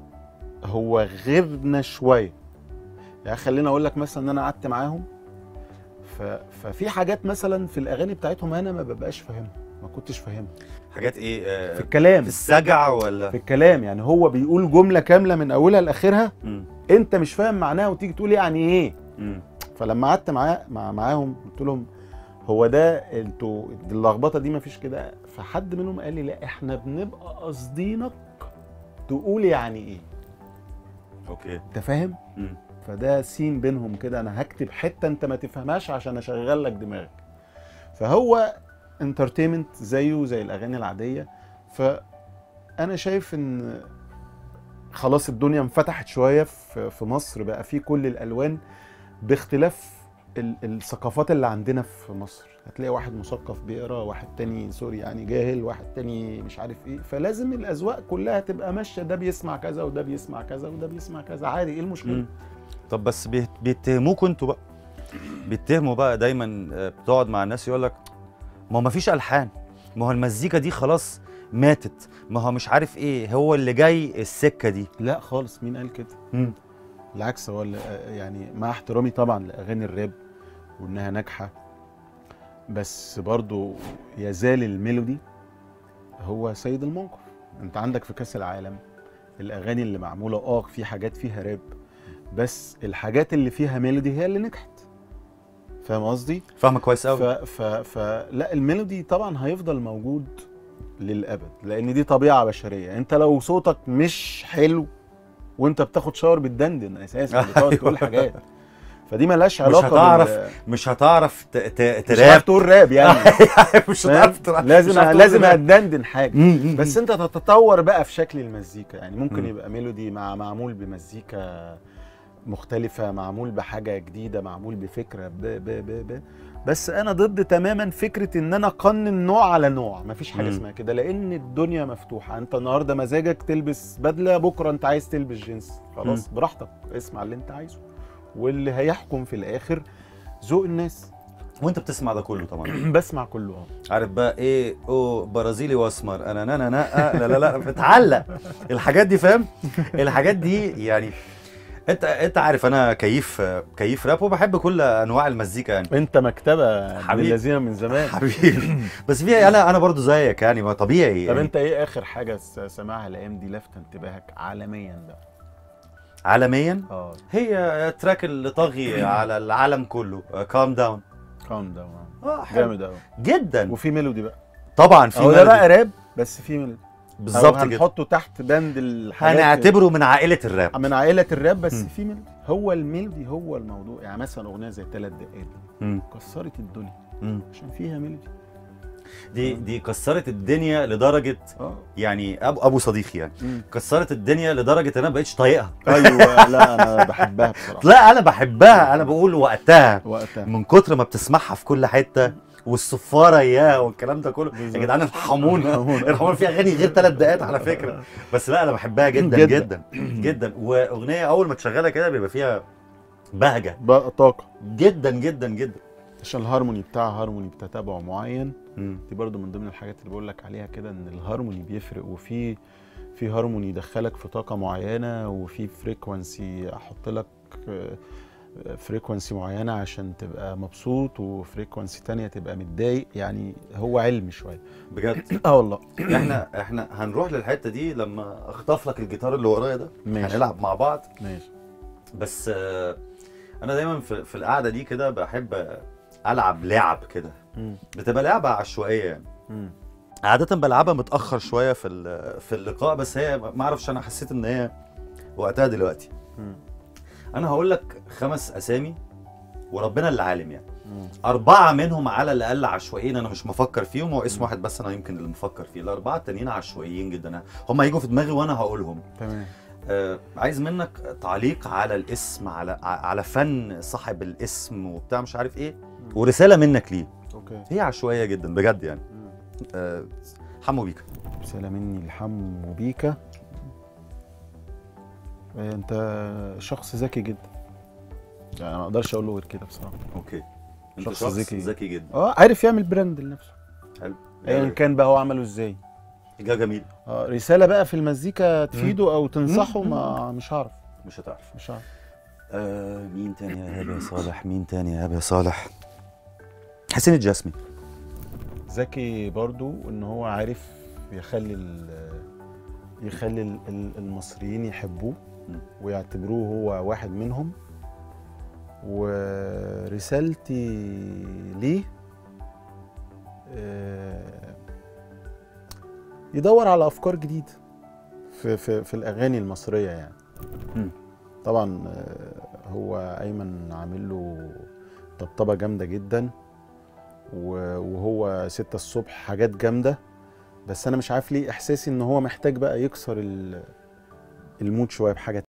هو غيرنا شويه يعني خليني اقول لك مثلا ان انا قعدت معاهم ف... ففي حاجات مثلا في الاغاني بتاعتهم انا ما ببقاش فاهمها ما كنتش فاهمها حاجات ايه آه، في الكلام في السجع ولا في الكلام يعني هو بيقول جمله كامله من اولها لاخرها مم. انت مش فاهم معناها وتيجي تقول يعني ايه مم. فلما قعدت معاه مع معاهم قلت لهم هو ده انتوا اللخبطه دي مفيش كده فحد منهم قال لي لا احنا بنبقى قاصدينك تقول يعني ايه اوكي انت فاهم مم. فده سين بينهم كده انا هكتب حته انت ما تفهمهاش عشان اشغل لك دماغك فهو انترتينمنت زيه زي الاغاني العاديه فانا شايف ان خلاص الدنيا انفتحت شويه في في مصر بقى في كل الالوان باختلاف ال- الثقافات اللي عندنا في مصر هتلاقي واحد مثقف بيقرا واحد تاني سوري يعني جاهل واحد تاني مش عارف ايه فلازم الاذواق كلها تبقى ماشيه ده بيسمع كذا وده بيسمع كذا وده بيسمع كذا عادي ايه المشكله مم. طب بس بيت- بيتهموكوا انتوا بقى بيتهموا بقى دايما آه، بتقعد مع الناس يقول لك ما هو مفيش الحان ما هو المزيكا دي خلاص ماتت ما هو مش عارف ايه هو اللي جاي السكه دي لا خالص مين قال كده مم. بالعكس هو اللي- يعني مع احترامي طبعا لاغاني الراب وانها ناجحه بس برضو يزال الميلودي هو سيد الموقف انت عندك في كاس العالم الاغاني اللي معموله اه في حاجات فيها راب بس الحاجات اللي فيها ميلودي هي اللي نجحت فاهم قصدي فاهمك كويس ف قوي ف ف لا الميلودي طبعا هيفضل موجود للابد لان دي طبيعه بشريه انت لو صوتك مش حلو وانت بتاخد شاور بتدندن اساسا بتقعد أيوة. تقول حاجات فدي ملهاش علاقه هتعرف بال- مش هتعرف ت- ت- مش هتعرف تراب تقول راب يعني مش فاهم؟ هتعرف تراب لازم مش هتعرف تقول لازم راب. اتدندن حاجه مم. بس انت تتطور بقى في شكل المزيكا يعني ممكن مم. يبقى ميلودي مع معمول بمزيكا مختلفة معمول بحاجة جديدة معمول بفكرة ب ب ب ب بس انا ضد تماما فكرة ان انا اقنن نوع على نوع مفيش حاجة مم. اسمها كده لان الدنيا مفتوحة انت النهاردة مزاجك تلبس بدلة بكرة انت عايز تلبس جينز خلاص براحتك اسمع اللي انت عايزه واللي هيحكم في الاخر ذوق الناس وانت بتسمع ده كله طبعا بسمع كله اه عارف بقى ايه او برازيلي واسمر انا انا انا لا لا لا بتعلق الحاجات دي فاهم الحاجات دي يعني انت انت عارف انا كيف كيف راب وبحب كل انواع المزيكا يعني انت مكتبة من حبيبي. الذين من زمان حبيبي بس في انا انا برضو زيك يعني ما طبيعي طب يعني انت ايه اخر حاجه س- سامعها الايام دي لافته انتباهك عالميا بقى عالميا اه هي التراك اللي طاغي على العالم كله كام داون كام داون اه حلو جامد قوي جدا وفي ميلودي بقى طبعا في هو ده بقى ميلودي. راب بس في ميلودي بالظبط أو كده هنحطه تحت بند الحاجات هنعتبره من عائله الراب من عائله الراب بس مم. في ميلودي هو الميلودي هو الموضوع يعني مثلا اغنيه زي ثلاث دقايق دي مم. كسرت الدنيا مم. عشان فيها ميلودي دي دي كسرت الدنيا لدرجه اه يعني ابو ابو صديقي يعني مم. كسرت الدنيا لدرجه ان انا ما بقتش طايقها ايوه لا انا بحبها بصراحه لا انا بحبها انا بقول وقتها وقتها من كتر ما بتسمعها في كل حته والصفاره اياه والكلام ده كله يا بالظبط. جدعان ارحمونا ارحمونا. ارحمونا في اغاني غير ثلاث دقائق على فكره بس لا انا بحبها جدا جداً. جدا جدا واغنيه اول ما تشغلها كده بيبقى فيها بهجه بقى طاقه جدا جدا جدا عشان الهارموني بتاعها هارموني بتتابع معين مم. دي برضو من ضمن الحاجات اللي بقول لك عليها كده ان الهارموني بيفرق وفي في هارموني يدخلك في طاقه معينه وفي فريكونسي احط لك فريكونسي معينه عشان تبقى مبسوط وفريكونسي تانية تبقى متضايق يعني هو علم شويه بجد اه والله احنا احنا هنروح للحته دي لما اخطف لك الجيتار اللي ورايا ده ماشي هنلعب مع بعض ماشي بس آه، انا دايما في, في القعده دي كده بحب العب لعب كده مم. بتبقى لعبه عشوائيه يعني مم. عاده بلعبها متاخر شويه في ال- في اللقاء بس هي ما اعرفش انا حسيت ان هي وقتها دلوقتي مم. انا هقول لك خمس اسامي وربنا اللي عالم يعني مم. أربعة منهم على الأقل عشوائيين أنا مش مفكر فيهم هو اسم واحد بس أنا يمكن اللي مفكر فيه الأربعة التانيين عشوائيين جدا هم هيجوا في دماغي وأنا هقولهم تمام آه عايز منك تعليق على الاسم على ع- على فن صاحب الاسم وبتاع مش عارف إيه ورسالة منك ليه اوكي هي عشوائية جدا بجد يعني مم. آه حمو بيك رساله مني لحمو بيكا آه، انت شخص ذكي جدا يعني ما اقدرش اقول له غير كده بصراحه أوكي أنت شخص شخص ذكي. ذكي جدا اه عارف يعمل براند لنفسه حلو ايا كان بقى هو عمله ازاي إجابة جميل اه رساله بقى في المزيكا تفيده او تنصحه ما مش هعرف مش هتعرف مش هعرف آه مين تاني يا هبه صالح مين تاني يا هبه صالح حسين الجسمي ذكي برضو ان هو عارف يخلي ال- يخلي ال- ال- المصريين يحبوه مم. ويعتبروه هو واحد منهم ورسالتي ليه آه، يدور على افكار جديده في في في الاغاني المصريه يعني مم. طبعا آه، هو ايمن عامل له طبطبه جامده جدا و- وهو ستة الصبح حاجات جامده بس انا مش عارف ليه احساسي ان هو محتاج بقى يكسر ال- المود شويه بحاجه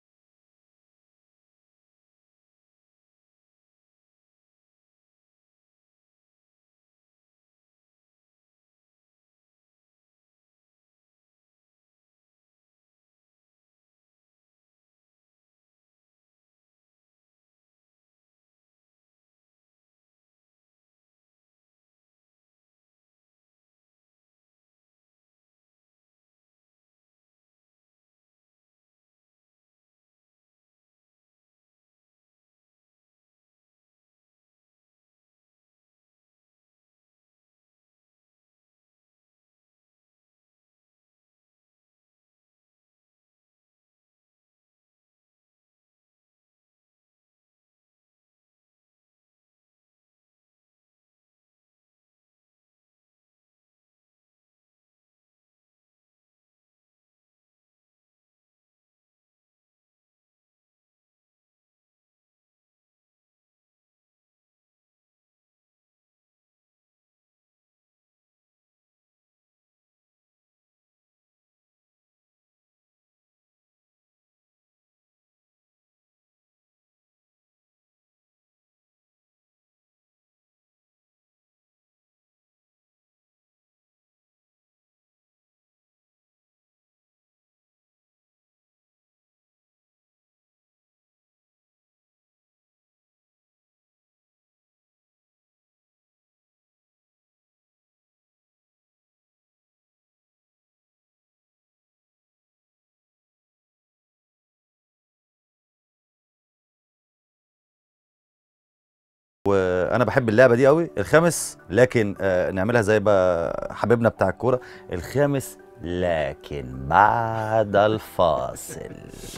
وانا بحب اللعبه دي قوي الخامس لكن آه نعملها زي بقى حبيبنا بتاع الكوره الخامس لكن بعد الفاصل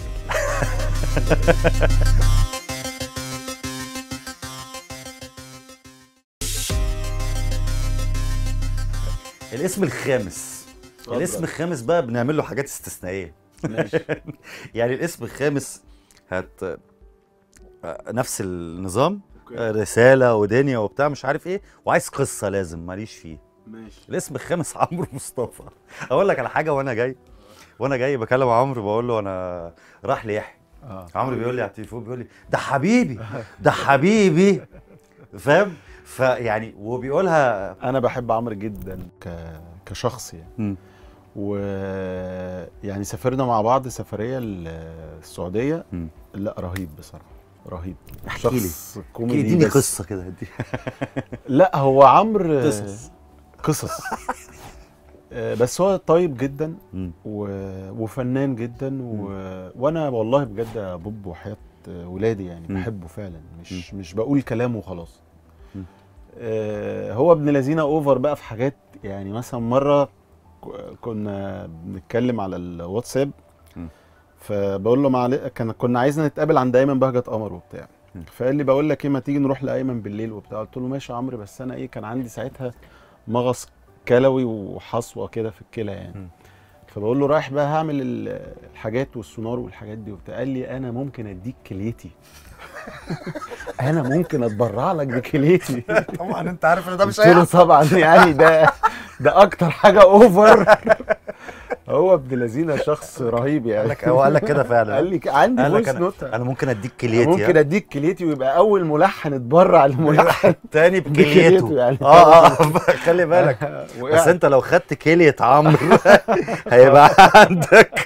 الاسم الخامس اتفضل. الاسم الخامس بقى بنعمل له حاجات استثنائيه ماشي يعني الاسم الخامس هت آه، نفس النظام آه، رساله ودنيا وبتاع مش عارف ايه وعايز قصه لازم ماليش فيه ماشي الاسم الخامس عمرو مصطفى اقول لك على حاجه وانا جاي وانا جاي بكلم عمرو بقول له انا راح ليحيى اه عمرو بيقول لي على التليفون بيقول لي ده حبيبي ده حبيبي فاهم فيعني وبيقولها انا بحب عمرو جدا ك... كشخص يعني مم. و يعني سافرنا مع بعض سفريه ال- السعوديه مم. لا رهيب بصراحه رهيب احكي لي. شخص كوميدي اديني بس- قصه كده ادي لا هو عمرو قصص. قصص آه، بس هو طيب جدا مم. و... وفنان جدا و... وانا والله بجد يا بوب وحياه ولادي يعني مم. بحبه فعلا مش مش بقول كلام وخلاص مم. آه هو ابن لذينه اوفر بقى في حاجات يعني مثلا مره ك- كنا بنتكلم على الواتساب مم. فبقول له معل... كان كنا عايزنا نتقابل عند ايمن بهجت قمر وبتاع مم. فقال لي بقول لك ايه ما تيجي نروح لايمن بالليل وبتاع قلت له ماشي يا عمرو بس انا ايه كان عندي ساعتها مغص كلوي وحصوه كده في الكلى يعني مم. فبقول له رايح بقى هعمل ال- الحاجات والسونار والحاجات دي وبتاع قال لي انا ممكن اديك كليتي انا ممكن اتبرع لك بكليتي طبعا انت عارف ان ده قلت له طبعا يعني ده ده اكتر حاجه اوفر هو ابن لذينه شخص رهيب يعني قال لك هو قال لك كده فعلا قال لي ك- عندي قال لك فويس أنا- نوت انا ممكن اديك كليتي ممكن ها؟ اديك كليتي ويبقى اول ملحن اتبرع لملحن تاني بكليته بكليته يعني. اه اه خلي بالك بس انت لو خدت كلية عمرو هيبقى عندك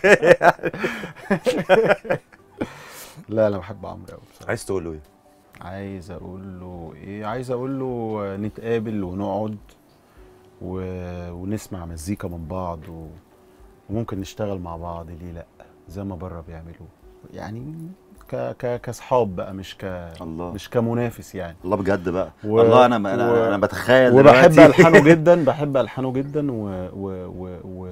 لا انا بحب عمرو قوي بصراحه عايز تقول له ايه؟ عايز اقول له ايه عايز اقول له نتقابل ونقعد و... ونسمع مزيكا من بعض و... وممكن نشتغل مع بعض ليه لا زي ما بره بيعملوا يعني ك... ك... كاصحاب بقى مش ك الله مش كمنافس يعني الله بجد بقى و- والله انا انا, و- أنا بتخيل وبحب دلوقتي. الحانه جدا بحب الحانه جدا و... و... و... و...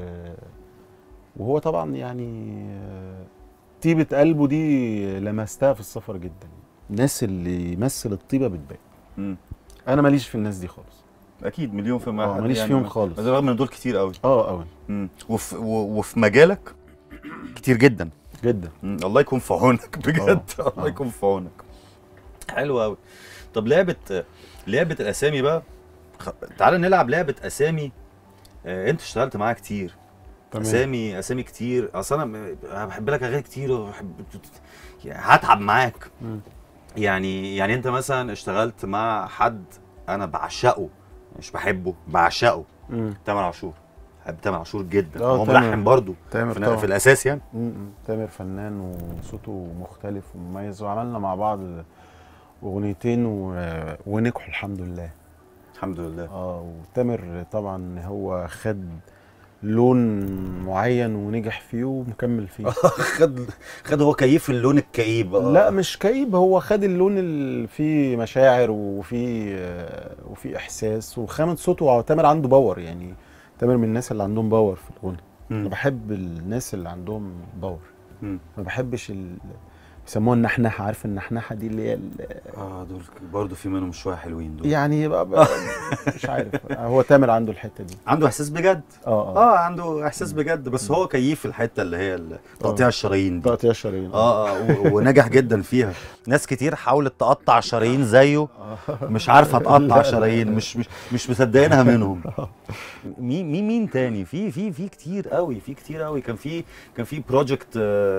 وهو طبعا يعني آه، طيبه قلبه دي لمستها في السفر جدا الناس اللي يمثل الطيبه بتبان مم. انا ماليش في الناس دي خالص اكيد مليون في آه، ماليش فيهم خالص. رغم ان دول كتير قوي اه قوي مم. وفي و- وفي مجالك كتير جدا جدا مم. الله يكون في عونك بجد آه. الله آه. يكون في عونك حلو قوي طب لعبه لعبه الاسامي بقى خ... تعال نلعب لعبه اسامي آه، انت اشتغلت معاها كتير تمام اسامي اسامي كتير اصل انا م- أنا بحب لك اغاني كتير وبحب يعني هتعب معاك مم. يعني يعني انت مثلا اشتغلت مع حد انا بعشقه مش بحبه بعشقه مم. تامر عاشور بحب تامر عاشور جدا آه، هو تامر. ملحن برضه تامر في, طبعا في الاساس يعني مم. تامر فنان وصوته مختلف ومميز وعملنا مع بعض اغنيتين و... ونجحوا الحمد لله الحمد لله اه وتامر طبعا هو خد لون معين ونجح فيه ومكمل فيه خد خد هو كيف اللون الكئيب آه. لا مش كئيب هو خد اللون اللي فيه مشاعر وفيه آه، وفيه احساس وخامة صوته تامر عنده باور يعني تامر من الناس اللي عندهم باور في الغنى انا مم. بحب الناس اللي عندهم باور مم. ما بحبش ال... بيسموها النحنحه عارف النحنحه دي اللي هي ال... اه دول برضه في منهم شويه حلوين دول يعني بقى بقى مش عارف هو تامر عنده الحته دي عنده احساس بجد اه اه اه عنده احساس بجد بس هو كيف الحته اللي هي ال- تقطيع الشرايين دي تقطيع شرايين اه اه و- ونجح جدا فيها ناس كتير حاولت تقطع شرايين زيه مش عارفه تقطع شرايين مش مش مش مصدقينها منهم مين مين مين تاني في في في كتير قوي في كتير قوي كان في كان في بروجكت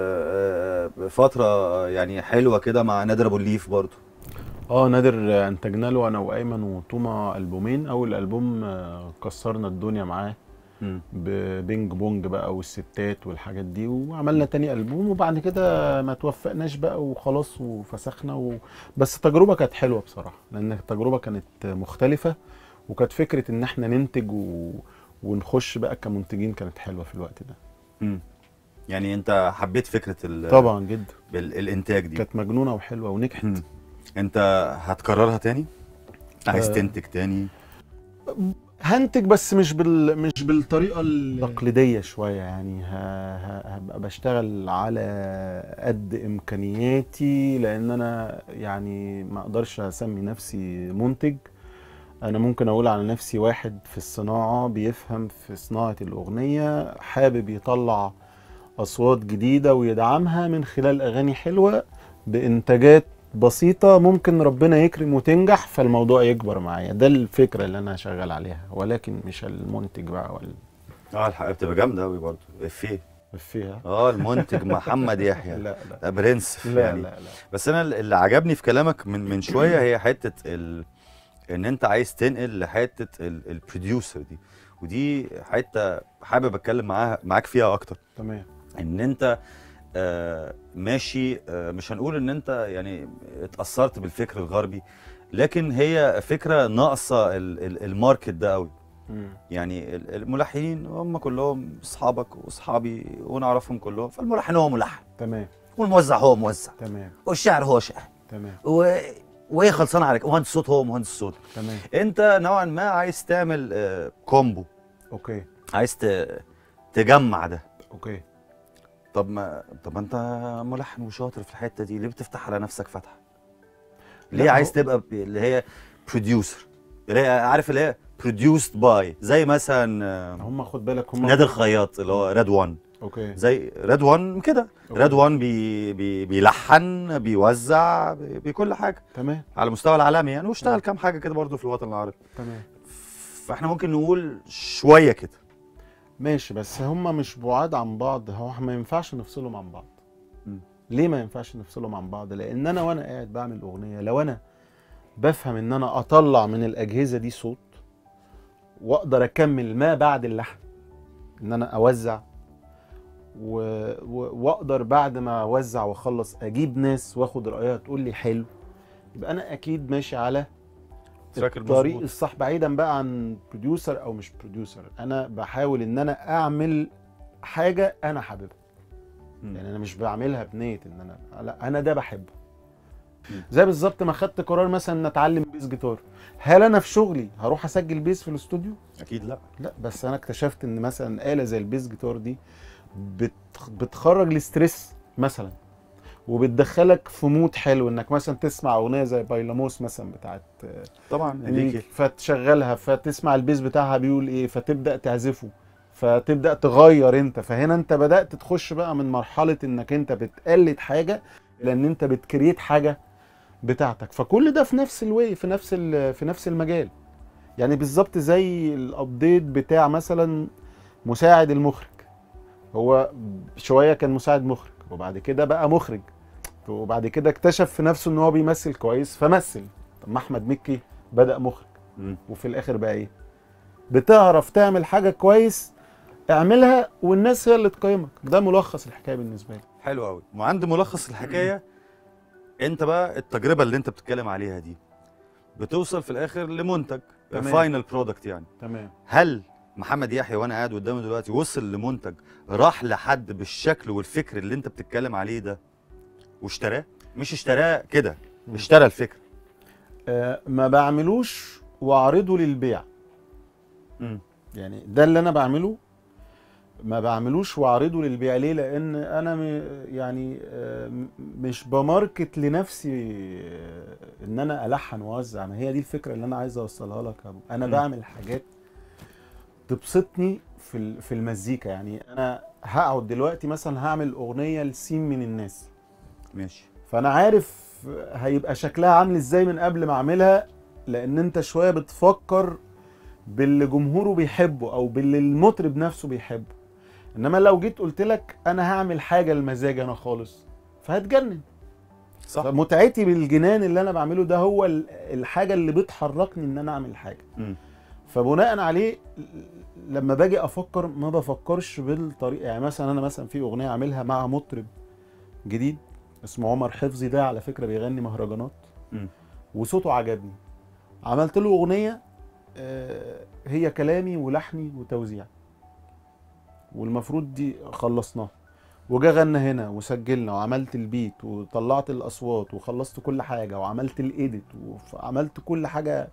فتره يعني حلوه كده مع نادر ابو الليف برضو اه نادر انتجنا له انا وايمن وطوما البومين اول البوم آه، كسرنا الدنيا معاه ببينج بونج بقى والستات والحاجات دي وعملنا تاني البوم وبعد كده ما توفقناش بقى وخلاص وفسخنا و... بس التجربه كانت حلوه بصراحه لان التجربه كانت مختلفه وكانت فكره ان احنا ننتج و... ونخش بقى كمنتجين كانت حلوه في الوقت ده مم. يعني انت حبيت فكره ال- طبعا جدا ال- الانتاج دي كانت مجنونه وحلوه ونجحت مم. انت هتكررها تاني عايز آه. تنتج تاني هنتج بس مش بال مش بالطريقه التقليديه شويه يعني ه- ه- هبقى بشتغل على قد امكانياتي لان انا يعني ما اقدرش اسمي نفسي منتج انا ممكن اقول على نفسي واحد في الصناعه بيفهم في صناعه الاغنيه حابب يطلع اصوات جديده ويدعمها من خلال اغاني حلوه بانتاجات بسيطة ممكن ربنا يكرم وتنجح فالموضوع يكبر معايا ده الفكرة اللي أنا شغال عليها ولكن مش المنتج بقى ولا اه الحقيقه بتبقى جامده قوي برضه افيه فيها اه المنتج محمد يحيى لا لا ده برنس لا يعني لا لا بس انا اللي عجبني في كلامك من من شويه هي حته ال... ان انت عايز تنقل لحته ال- البروديوسر دي ودي حته حابب اتكلم معاها معاك فيها اكتر تمام ان انت آه ماشي آه مش هنقول ان انت يعني اتاثرت بالفكر الغربي لكن هي فكره ناقصه ال- ال- الماركت ده قوي مم. يعني ال- الملحنين هم كلهم اصحابك واصحابي ونعرفهم كلهم فالملحن هو ملحن تمام والموزع هو موزع تمام والشاعر هو شاعر تمام و... وهي خلصانه عليك مهندس صوت هو مهندس صوت تمام انت نوعا ما عايز تعمل آه، كومبو اوكي عايز ت... تجمع ده اوكي طب ما طب ما انت ملحن وشاطر في الحته دي ليه بتفتح على نفسك فتحه لا، ليه عايز هو- تبقى ب- اللي هي بروديوسر اللي هي عارف اللي هي بروديوسد باي زي مثلا آه، هم خد بالك هم نادي الخياط اللي هو راد وان اوكي زي راد وان كده أوكي. راد وان بي بي بيلحن بيوزع بي بكل حاجه تمام على المستوى العالمي يعني واشتغل كام حاجه كده برضه في الوطن العربي تمام فاحنا ممكن نقول شويه كده ماشي بس هم مش بعاد عن بعض هو إحنا ما ينفعش نفصلهم عن بعض مم. ليه ما ينفعش نفصلهم عن بعض لان انا وانا قاعد بعمل اغنيه لو انا بفهم ان انا اطلع من الاجهزه دي صوت واقدر اكمل ما بعد اللحن ان انا اوزع و... و... واقدر بعد ما اوزع واخلص اجيب ناس واخد رايها تقول لي حلو يبقى انا اكيد ماشي على تراك الطريق المظبوط. الصح بعيدا بقى عن بروديوسر او مش بروديوسر انا بحاول ان انا اعمل حاجه انا حاببها مم. يعني انا مش بعملها بنيه ان انا لا انا ده بحبه مم. زي بالظبط ما خدت قرار مثلا ان اتعلم بيس جيتار هل انا في شغلي هروح اسجل بيس في الاستوديو اكيد لا لا بس انا اكتشفت ان مثلا آلة زي البيس جيتار دي بت... بتخرج الاسترس مثلا وبتدخلك في مود حلو انك مثلا تسمع اغنيه زي بايلاموس مثلا بتاعت طبعا انريكي انريكي فتشغلها فتسمع البيز بتاعها بيقول ايه فتبدا تعزفه فتبدا تغير انت فهنا انت بدات تخش بقى من مرحله انك انت بتقلد حاجه لان انت بتكريت حاجه بتاعتك فكل ده في نفس الواي في نفس ال- في نفس المجال يعني بالظبط زي الابديت بتاع مثلا مساعد المخرج هو شويه كان مساعد مخرج وبعد كده بقى مخرج وبعد كده اكتشف في نفسه ان هو بيمثل كويس فمثل طب ما احمد مكي بدا مخرج مم. وفي الاخر بقى ايه بتعرف تعمل حاجه كويس اعملها والناس هي اللي تقيمك ده ملخص الحكايه بالنسبه لي حلو قوي وعند ملخص الحكايه انت بقى التجربه اللي انت بتتكلم عليها دي بتوصل في الاخر لمنتج تمام. فاينل برودكت يعني تمام هل محمد يحيى وانا قاعد قدامه دلوقتي وصل لمنتج راح لحد بالشكل والفكر اللي انت بتتكلم عليه ده واشتراه مش اشتراه كده مم. اشترى الفكره آه ما بعملوش واعرضه للبيع مم. يعني ده اللي انا بعمله ما بعملوش واعرضه للبيع ليه لان انا م- يعني آه، م- مش بماركت لنفسي آه، ان انا الحن واوزع ما هي دي الفكره اللي انا عايز اوصلها لك يا أبو. انا م. بعمل حاجات تبسطني في ال- في المزيكا يعني انا هقعد دلوقتي مثلا هعمل اغنيه لسين من الناس ماشي فانا عارف هيبقى شكلها عامل ازاي من قبل ما اعملها لان انت شويه بتفكر باللي جمهوره بيحبه او باللي المطرب نفسه بيحبه انما لو جيت قلت لك انا هعمل حاجه لمزاج انا خالص فهتجنن صح فمتعتي بالجنان اللي انا بعمله ده هو ال- الحاجه اللي بتحركني ان انا اعمل حاجه مم. فبناء عليه لما باجي افكر ما بفكرش بالطريقه يعني مثلا انا مثلا في اغنيه عاملها مع مطرب جديد اسمه عمر حفظي ده على فكره بيغني مهرجانات مم. وصوته عجبني عملت له اغنيه آه، هي كلامي ولحني وتوزيع والمفروض دي خلصناها وجا غنى هنا وسجلنا وعملت البيت وطلعت الاصوات وخلصت كل حاجه وعملت الايديت وعملت كل حاجه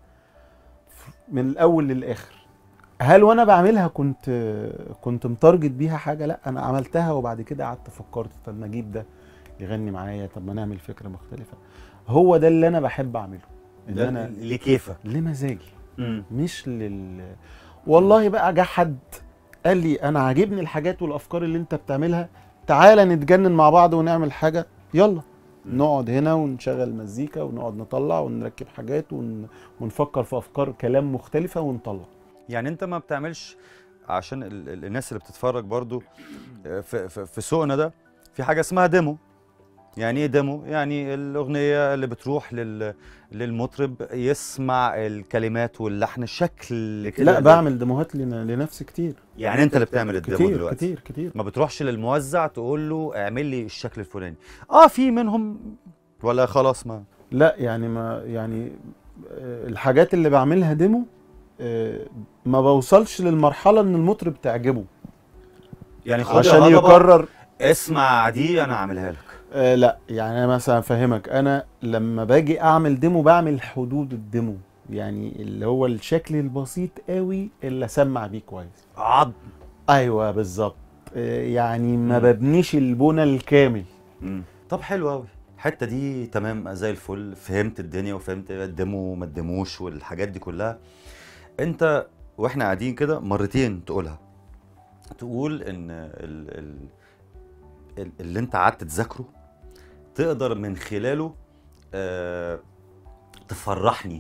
من الاول للاخر هل وانا بعملها كنت كنت متارجت بيها حاجه لا انا عملتها وبعد كده قعدت فكرت طب ما اجيب ده يغني معايا طب ما نعمل فكره مختلفه هو ده اللي انا بحب اعمله ان ده انا لكيفك لمزاجي مش لل والله بقى جه حد قال لي انا عاجبني الحاجات والافكار اللي انت بتعملها تعالى نتجنن مع بعض ونعمل حاجه يلا نقعد هنا ونشغل مزيكا ونقعد نطلع ونركب حاجات ون... ونفكر في افكار كلام مختلفه ونطلع يعني انت ما بتعملش عشان ال- ال- الناس اللي بتتفرج برضو آه، في, في, في سوقنا ده في حاجه اسمها ديمو يعني ايه ديمو يعني الاغنيه اللي بتروح لل للمطرب يسمع الكلمات واللحن شكل كده لا بعمل ديموهات لن- لنفسي كتير يعني انت اللي بتعمل الديمو كتير دلوقتي كتير كتير ما بتروحش للموزع تقول له اعمل لي الشكل الفلاني اه في منهم ولا خلاص ما لا يعني ما يعني آه، الحاجات اللي بعملها ديمو آه، ما بوصلش للمرحله ان المطرب تعجبه يعني خد عشان يا هضبة، يقرر اسمع دي انا اعملها لك آه لا يعني انا مثلا افهمك انا لما باجي اعمل ديمو بعمل حدود الديمو يعني اللي هو الشكل البسيط قوي اللي اسمع بيه كويس عض ايوه بالظبط آه يعني ما مم. ببنيش البنى الكامل مم. طب حلو قوي الحته دي تمام زي الفل فهمت الدنيا وفهمت الدمو وما تدموش والحاجات دي كلها انت واحنا قاعدين كده مرتين تقولها تقول ان ال ال ال اللي انت قعدت تذاكره تقدر من خلاله آه تفرحني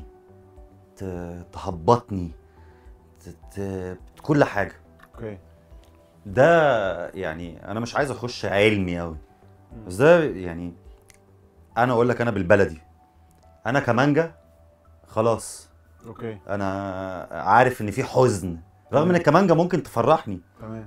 ت- تهبطني ت- ت- كل حاجه اوكي ده يعني انا مش عايز اخش علمي قوي بس ده يعني انا اقول لك انا بالبلدي انا كمانجا خلاص اوكي انا عارف ان في حزن رغم ان الكمانجا ممكن تفرحني تمام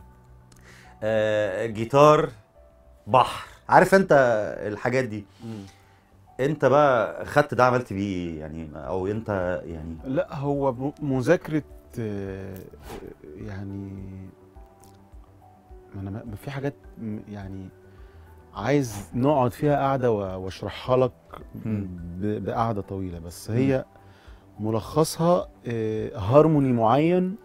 آه جيتار بحر عارف انت الحاجات دي انت بقى خدت ده عملت بيه يعني او انت يعني لا هو م- مذاكره آه، يعني ما انا ما في حاجات م- يعني عايز نقعد فيها قاعده و- واشرحها لك مم. ب- بقعده طويله بس هي ملخصها آه، هارموني معين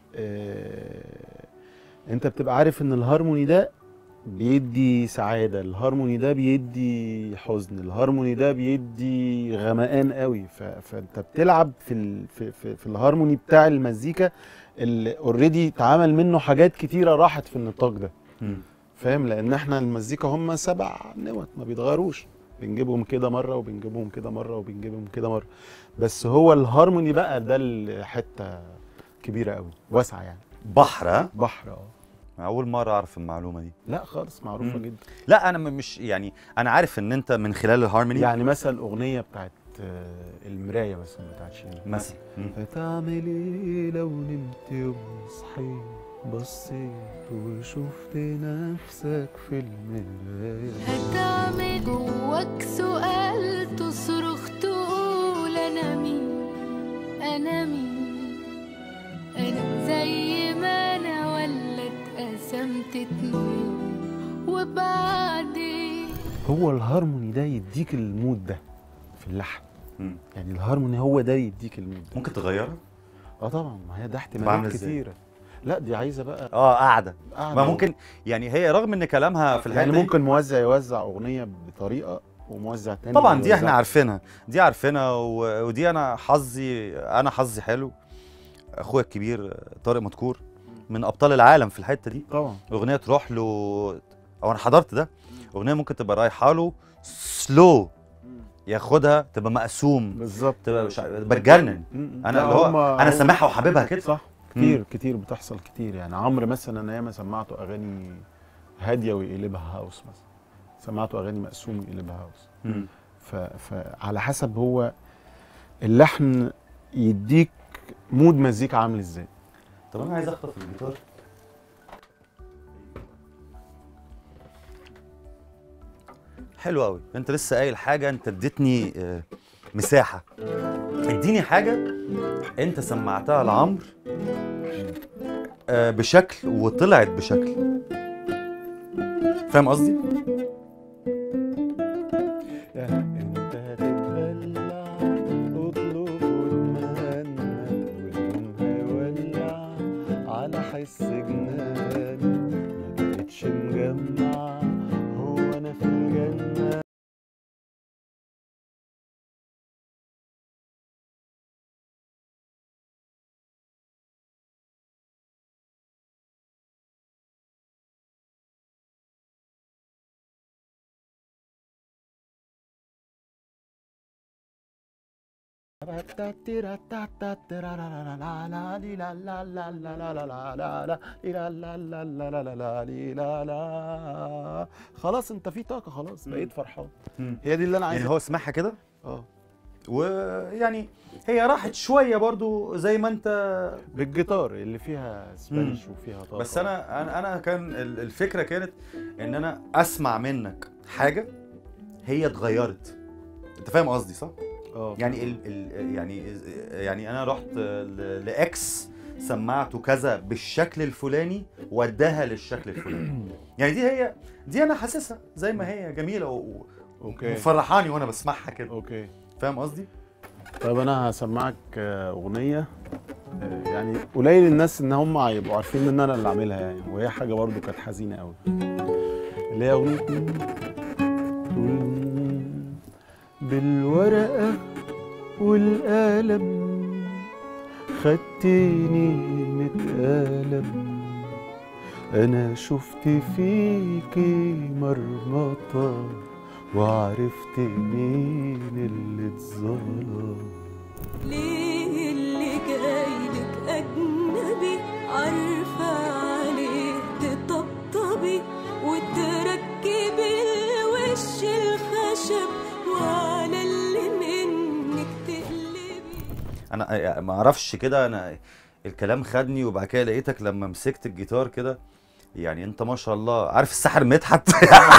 آه، انت بتبقى عارف ان الهارموني ده بيدي سعادة الهارموني ده بيدي حزن الهارموني ده بيدي غمقان قوي ف... فانت بتلعب في ال... في, في, في الهارموني بتاع المزيكا اللي اوريدي اتعمل منه حاجات كتيرة راحت في النطاق ده فاهم لان احنا المزيكا هم سبع نوت ما بيتغيروش بنجيبهم كده مره وبنجيبهم كده مره وبنجيبهم كده مره بس هو الهارموني بقى ده الحته كبيره قوي واسعه يعني بحر ها بحر اه اول مره اعرف المعلومه دي لا خالص معروفه مم. جدا لا انا م- مش يعني انا عارف ان انت من خلال الهارموني يعني مثلا اغنيه بتاعت آه، المرايه مثلا بتاعت شيرين مثلا مم. هتعمل ايه لو نمت وصحيت بصيت وشفت نفسك في المرايه هتعمل جواك سؤال تصرخ تقول انا مين انا مين انا زي ما انا ولا اتقسمت اتنين وبعدين هو الهارموني ده يديك المود ده في اللحن مم. يعني الهارموني هو ده يديك المود ده ممكن تغيرها اه طبعا ما هي ده تبقى عاملة احتمالات ازاي؟ كتيره لا دي عايزه بقى اه قاعده قاعدة ما ممكن يعني هي رغم ان كلامها في الحته يعني دي- ممكن موزع يوزع اغنيه بطريقه وموزع تاني طبعا دي احنا يوزعها. عارفينها دي عارفينها و- ودي انا حظي انا حظي حلو اخويا الكبير طارق مدكور من ابطال العالم في الحته دي طبعا اغنيه تروح له او انا حضرت ده اغنيه ممكن تبقى رايحه له سلو ياخدها تبقى مقسوم بالظبط تبقى مش عارف- بتجنن م- انا لا، اللي هو هما- انا هم- سامعها وحاببها كده صح كتير كتير بتحصل كتير يعني عمرو مثلا انا ياما سمعته اغاني هاديه ويقلبها هاوس مثلا سمعته اغاني مقسوم ويقلبها هاوس مم. ف... فعلى حسب هو اللحن يديك مود مزيكا عامل ازاي طب انا عايز اخطف الجيتار حلو قوي انت لسه قايل حاجه انت اديتني آه، مساحه اديني حاجه انت سمعتها لعمرو آه، بشكل وطلعت بشكل فاهم قصدي انت هتتدلع اطلب وتمنى واليوم هيولع على حس جنان ما بقتش مجمع هو انا في الجنة خلاص انت في طاقه خلاص بقيت فرحان مم. هي دي اللي انا عايز يعني هو سمعها كده اه ويعني هي راحت شويه برضو زي ما انت بالجيتار اللي فيها سبانش وفيها طاقه بس انا انا انا كان ال- الفكره كانت ان انا اسمع منك حاجه هي اتغيرت انت فاهم قصدي صح اه يعني ال ال يعني يعني انا رحت ل- لاكس سمعته كذا بالشكل الفلاني وداها للشكل الفلاني يعني دي هي دي انا حاسسها زي ما هي جميله و- اوكي ومفرحاني وانا بسمعها كده اوكي فاهم قصدي طيب انا هسمعك آه، اغنيه آه، يعني قليل الناس ان هم هيبقوا عارفين ان انا اللي عاملها يعني وهي حاجه برضو كانت حزينه قوي اللي هي اغنيه تقول بالورقه والقلم خدتني متقلم انا شفت فيكي مرمطه وعرفت مين اللي اتظلم ليه اللي جايلك أجنبي عارفة عليه تطبطبي وتركبي الوش الخشب وعلى اللي منك تقلبي انا ما اعرفش كده انا الكلام خدني وبعد كده لقيتك لما مسكت الجيتار كده يعني انت ما شاء الله عارف الساحر مدحت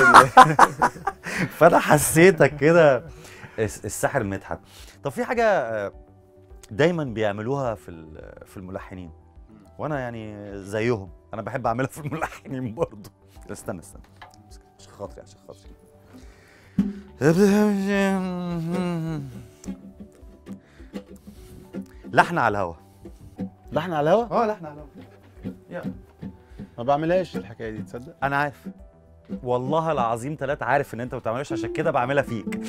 فانا حسيتك كده الس- الساحر مدحت طب في حاجه آه، دايما بيعملوها في ال- في الملحنين وانا يعني زيهم انا بحب اعملها في الملحنين برضه استنى استنى عشان خاطري عشان خاطري لحن على الهوا لحن على الهوا اه لحن على الهوا يلا ما بعملهاش الحكايه دي تصدق انا عارف والله العظيم ثلاثة عارف ان انت ما بتعملهاش عشان كده بعملها فيك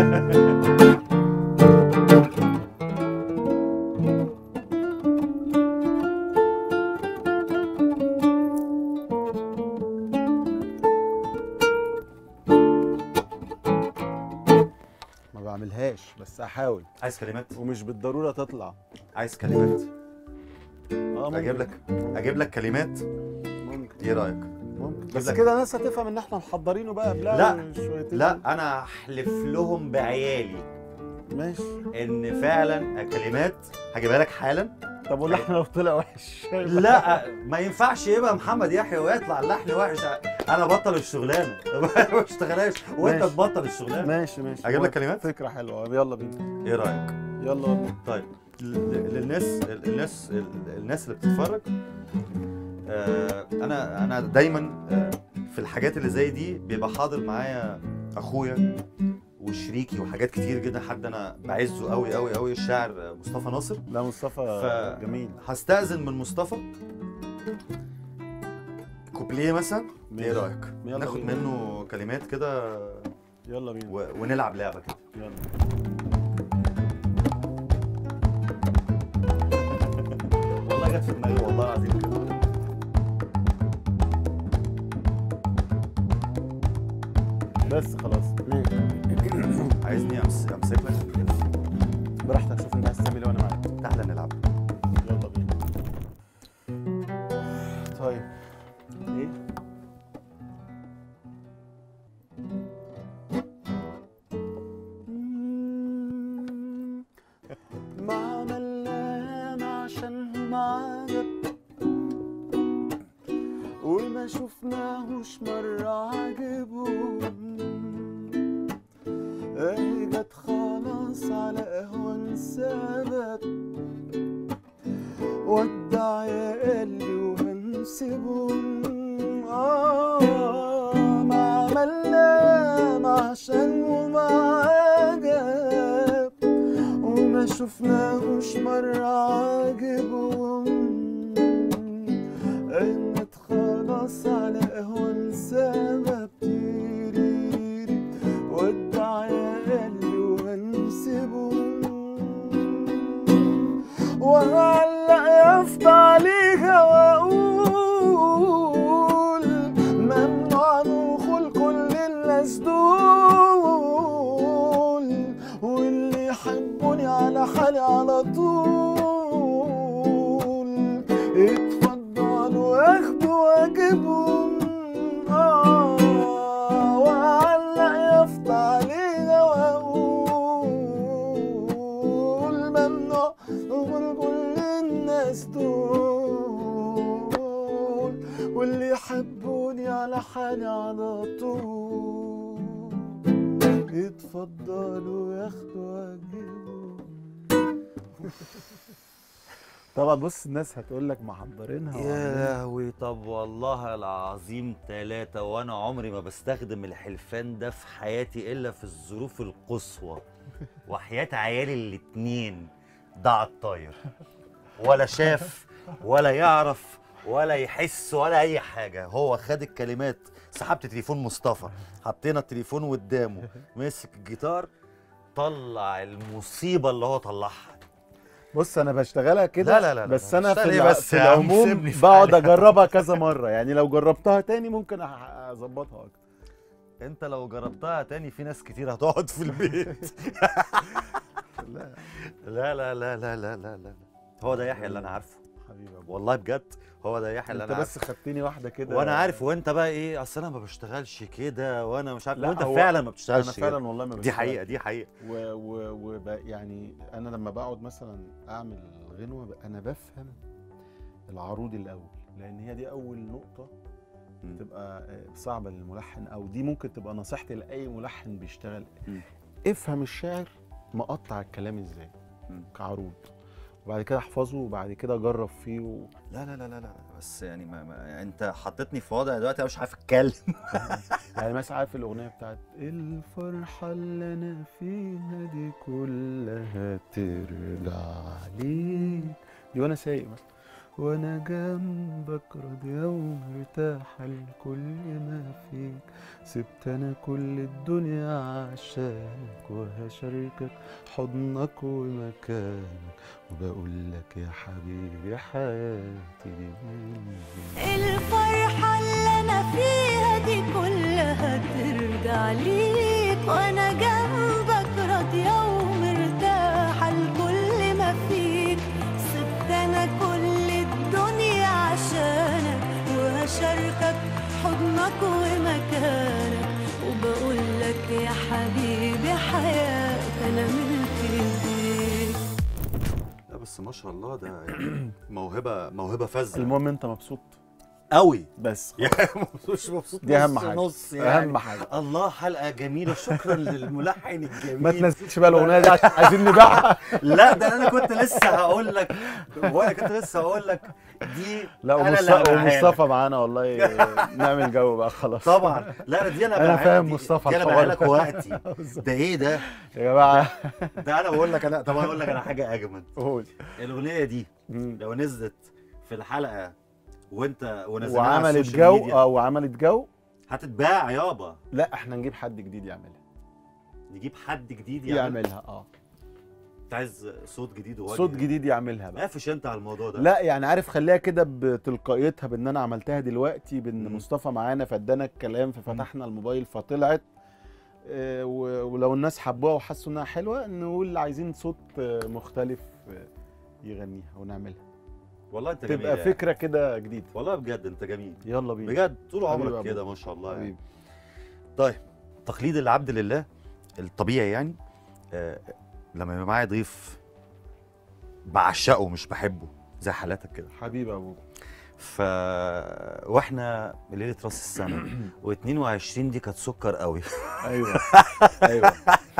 ما بعملهاش بس احاول عايز كلمات ومش بالضروره تطلع عايز كلمات اه اجيب لك اجيب لك كلمات ممكن ايه رايك ممكن جيب بس لك- كده الناس هتفهم ان احنا محضرينه بقى قبلها لا، شويتين لا انا احلف لهم بعيالي ماشي ان فعلا كلمات هجيبها لك حالا طب واللحن لو طلع وحش لا ما ينفعش يبقى محمد يحيى ويطلع اللحن وحش انا بطل الشغلانه ما اشتغلهاش وانت ماشي. تبطل الشغلانه ماشي ماشي أجيب لك كلمات؟ فكره حلوه يلا بينا ايه رايك يلا بينا طيب ل- للناس الناس الناس اللي بتتفرج آه، انا انا دايما آه، في الحاجات اللي زي دي بيبقى حاضر معايا اخويا وشريكي وحاجات كتير جدا حد انا بعزه قوي قوي قوي الشاعر آه، مصطفى ناصر لا مصطفى ف- جميل هستأذن من مصطفى كوبليه مثلا ايه ماشي. رايك يلا ناخد بينا. منه كلمات كده يلا بينا و... ونلعب لعبه كده يلا والله جت في دماغي والله العظيم كده بس خلاص عايزني أمس... امسك لك براحتك شوف انت عايز تعمل ايه وانا معاك تعالى نلعب يلا بينا طيب ايه ما عملنا عشان عجب وما شفناهوش مرة عجبهم اهي جت خلاص على اهون سبب ودع يا قلبي وهنسيبهم آه ما عشان ما عجب وما شفناهوش مرة عاجبهم قامت خلاص على قهوة سبب تيريري ودع يا قلبي وهنسيبهم وهعلق يافطة عليها واقول ممنوع دخول كل الناس دول واللي يحبوني على حالي على طول اتفضلوا ياخدوا واجبهم آه وأعلق يافطة عليها وأقول ممنوع دخول كل الناس دول واللي يحبوني على حالي على طول اتفضلوا ياخدوا واجبهم طبعا بص الناس هتقول لك محضرينها يا وعاملين- لهوي طب والله العظيم ثلاثة وأنا عمري ما بستخدم الحلفان ده في حياتي إلا في الظروف القصوى وحياة عيالي الاتنين ده على الطاير ولا شاف ولا يعرف ولا يحس ولا أي حاجة هو خد الكلمات سحبت تليفون مصطفى حطينا التليفون قدامه مسك الجيتار طلع المصيبة اللي هو طلعها بص انا بشتغلها كده لا لا لا لا، بس انا بشتغل في, إيه الع... بس في يا عم؟ العموم سيبني في بقعد حالي. اجربها كذا مره يعني لو جربتها تاني ممكن أح- اظبطها اكتر انت لو جربتها تاني في ناس كتير هتقعد في البيت لا لا لا لا لا لا لا لا هو ده يحيى اللي انا عارفه حبيبي يا أبو. والله بجد هو ده يحيى اللي انت انا بس عارفه خدتني واحده كده وانا عارف وانت بقى ايه اصل انا ما بشتغلش كده وانا مش عارف لا، وانت هو فعلا ما انا بتشتغلش فعلا كده. والله ما دي بشتغل. حقيقه دي حقيقه و... و... و... يعني انا لما بقعد مثلا اعمل غنوه ب- انا بفهم العروض الاول لان هي دي اول نقطه مم. تبقى آه، صعبه للملحن او دي ممكن تبقى نصيحتي لاي ملحن بيشتغل مم. افهم الشاعر مقطع الكلام ازاي مم. كعروض وبعد كده احفظه وبعد كده اجرب فيه و... لا لا لا لا لا بس يعني ما, ما انت حطيتني في وضع دلوقتي انا مش عارف اتكلم يعني مثلا عارف الاغنيه بتاعت الفرحه اللي انا فيها دي كلها ترجع ليك دي وانا سايق مثلا وانا جنبك راضيه ومرتاحه لكل ما فيك سبت انا كل الدنيا عشانك وهشاركك حضنك ومكانك وبقول لك يا حبيبي حياتي دي منك. الفرحة اللي أنا فيها دي كلها ترجع ليك وأنا جنبك راضية ومرتاحة لكل ما فيك سبت أنا كل الدنيا عشانك وهشاركك حضنك ومكانك وبقول لك يا حبيبي حياتي أنا ملك إيديك لا بس ما شاء الله ده يعني موهبه موهبه فذه المهم انت مبسوط قوي بس يعني مش مبسوط دي اهم نص حاجه نص يعني اهم حاجه الله حلقه جميله شكرا للملحن الجميل ما تنزلش بقى الاغنيه دي عشان عايزين نبيعها لا ده انا كنت لسه هقول لك وانا كنت لسه هقول لك دي لا أنا اللي ومصطفى, هبيعها لك. ومصطفى معانا والله نعمل جو بقى خلاص طبعا لا دي انا أنا ببيعها فاهم دي- مصطفى دي انا الحوار ببيعها لك ده. وقتي ده ايه ده يا جماعه ده انا بقول لك انا طب اقول لك انا حاجه اجمل قول الاغنيه دي مم. لو نزلت في الحلقه وانت ونزلناها على وعملت السوشيال جو ميديا، اه وعملت جو هتتباع يابا لا احنا نجيب حد جديد يعملها نجيب حد جديد يعمل يعملها اه انت عايز صوت جديد ووجه صوت جديد يعملها بقى قافش انت على الموضوع ده لا يعني عارف خليها كده بتلقائيتها بان انا عملتها دلوقتي بان مم. مصطفى معانا فادانا الكلام ففتحنا الموبايل فطلعت آه، و- ولو الناس حبوها وحسوا انها حلوه نقول عايزين صوت آه، مختلف آه، يغنيها ونعملها والله انت جميل تبقى يعني. فكره كده جديده والله بجد انت جميل يلا بينا بجد طول حبيبي عمرك يا كده أبو. ما شاء الله يعني. حبيبي طيب تقليد العبد لله الطبيعي يعني آه لما يبقى معايا ضيف بعشقه مش بحبه زي حالاتك كده حبيبي يا ابو ف واحنا ليله راس السنه و22 دي كانت سكر قوي ايوه ايوه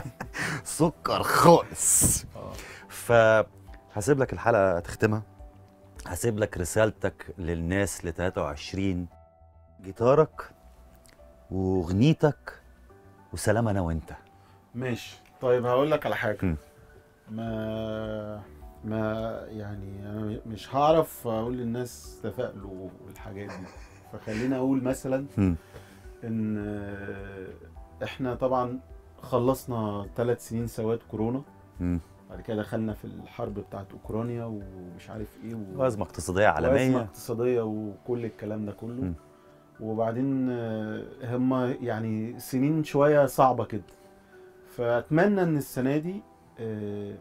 سكر خالص آه. فهسيب لك الحلقه تختمها هسيب لك رسالتك للناس ل 23 جيتارك واغنيتك وسلام انا وانت ماشي طيب هقول لك على حاجه مم. ما ما يعني انا مش هعرف اقول للناس تفائلوا والحاجات دي فخلينا اقول مثلا مم. ان آه، احنا طبعا خلصنا ثلاث سنين سواد كورونا مم. بعد كده دخلنا في الحرب بتاعت اوكرانيا ومش عارف ايه و... وازمه اقتصاديه وأزمة عالميه اقتصادية وكل الكلام ده كله م. وبعدين آه، هم يعني سنين شوية صعبة كده فأتمنى إن السنة دي آه،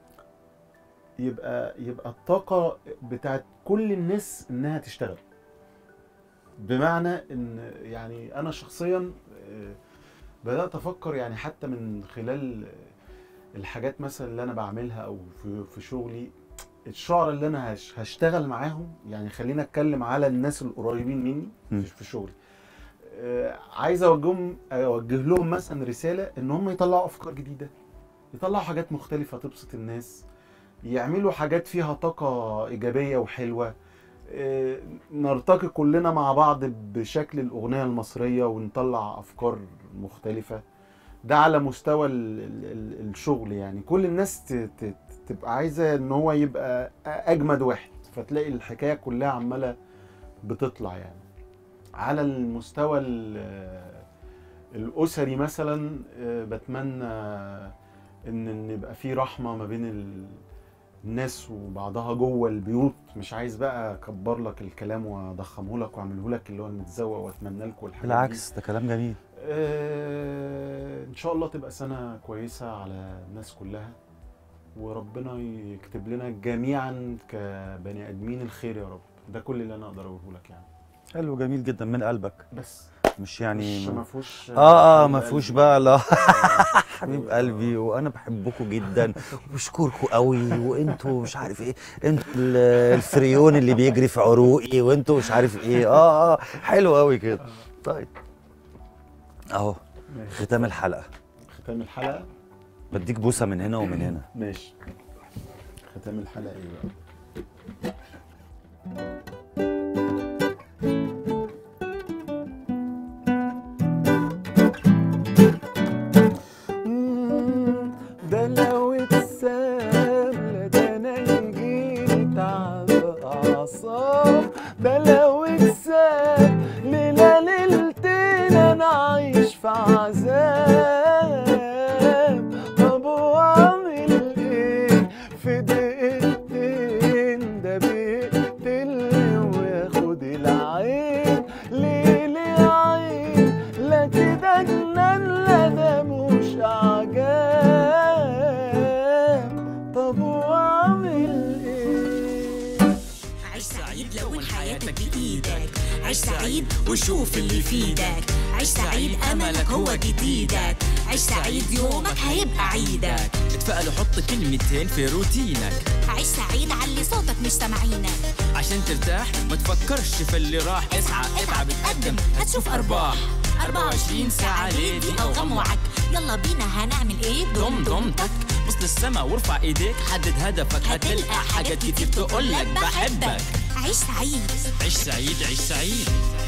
يبقى يبقى الطاقة بتاعت كل الناس إنها تشتغل بمعنى إن يعني أنا شخصيا آه، بدأت أفكر يعني حتى من خلال الحاجات مثلا اللي أنا بعملها أو في في شغلي الشعراء اللي انا هش- هشتغل معاهم يعني خلينا اتكلم على الناس القريبين مني م. في- في شغلي آه، عايز اوجههم اوجه لهم مثلا رساله ان هم يطلعوا افكار جديده يطلعوا حاجات مختلفه تبسط الناس يعملوا حاجات فيها طاقه ايجابيه وحلوه آه، نرتقي كلنا مع بعض بشكل الاغنيه المصريه ونطلع افكار مختلفه ده على مستوى ال ال ال الشغل يعني كل الناس ت- ت- تبقى عايزه ان هو يبقى اجمد واحد فتلاقي الحكايه كلها عماله بتطلع يعني على المستوى ال- الاسري مثلا آه، بتمنى ان ان يبقى في رحمه ما بين ال- الناس وبعضها جوه البيوت مش عايز بقى اكبر لك الكلام واضخمه لك واعمله لك اللي هو المتزوق واتمنى لكم الحاجات دي. بالعكس ده كلام جميل آه، ان شاء الله تبقى سنه كويسه على الناس كلها وربنا يكتب لنا جميعا كبني ادمين الخير يا رب ده كل اللي انا اقدر اقوله لك يعني حلو جميل جدا من قلبك بس مش يعني مش ما فيهوش اه اه ما حبيب فيهوش قلبي. بقى لا آه، حبيب قلبي وانا بحبكم جدا وبشكركم قوي وانتوا مش عارف ايه انتوا ال- الفريون اللي بيجري في عروقي وانتوا مش عارف ايه اه اه حلو قوي كده طيب اهو ماشي. ختام الحلقه ختام الحلقه بديك بوسه من هنا ومن هنا ماشي ختام الحلقه ايه بقى ده لو اتسام ده انا يجيلي تعب اعصاب ده لو اتسام ليله ليلتين انا عايش في عذاب طب واعمل ايه في دقيقتين ده بيقتلني وياخد العين ليه ليه عين لا كده جنان لا ده مش عجاب طب واعمل ايه عيش سعيد لون حياتك بإيدك عيش سعيد وشوف اللي يفيدك عيش سعيد أملك هو جديدك عيش سعيد يومك هيبقى عيدك اتفائل وحط كلمتين في روتينك عيش سعيد علي صوتك مش سامعينك عشان ترتاح ما تفكرش في اللي راح اسعى اتعب اتقدم هتشوف أرباح 24 ساعة ليدي أو غم وعك يلا بينا هنعمل إيه ضم ضمتك بص للسما وارفع ايديك حدد هدفك هتلقى حاجات كتير تقولك بحبك عيش سعيد عيش سعيد عيش سعيد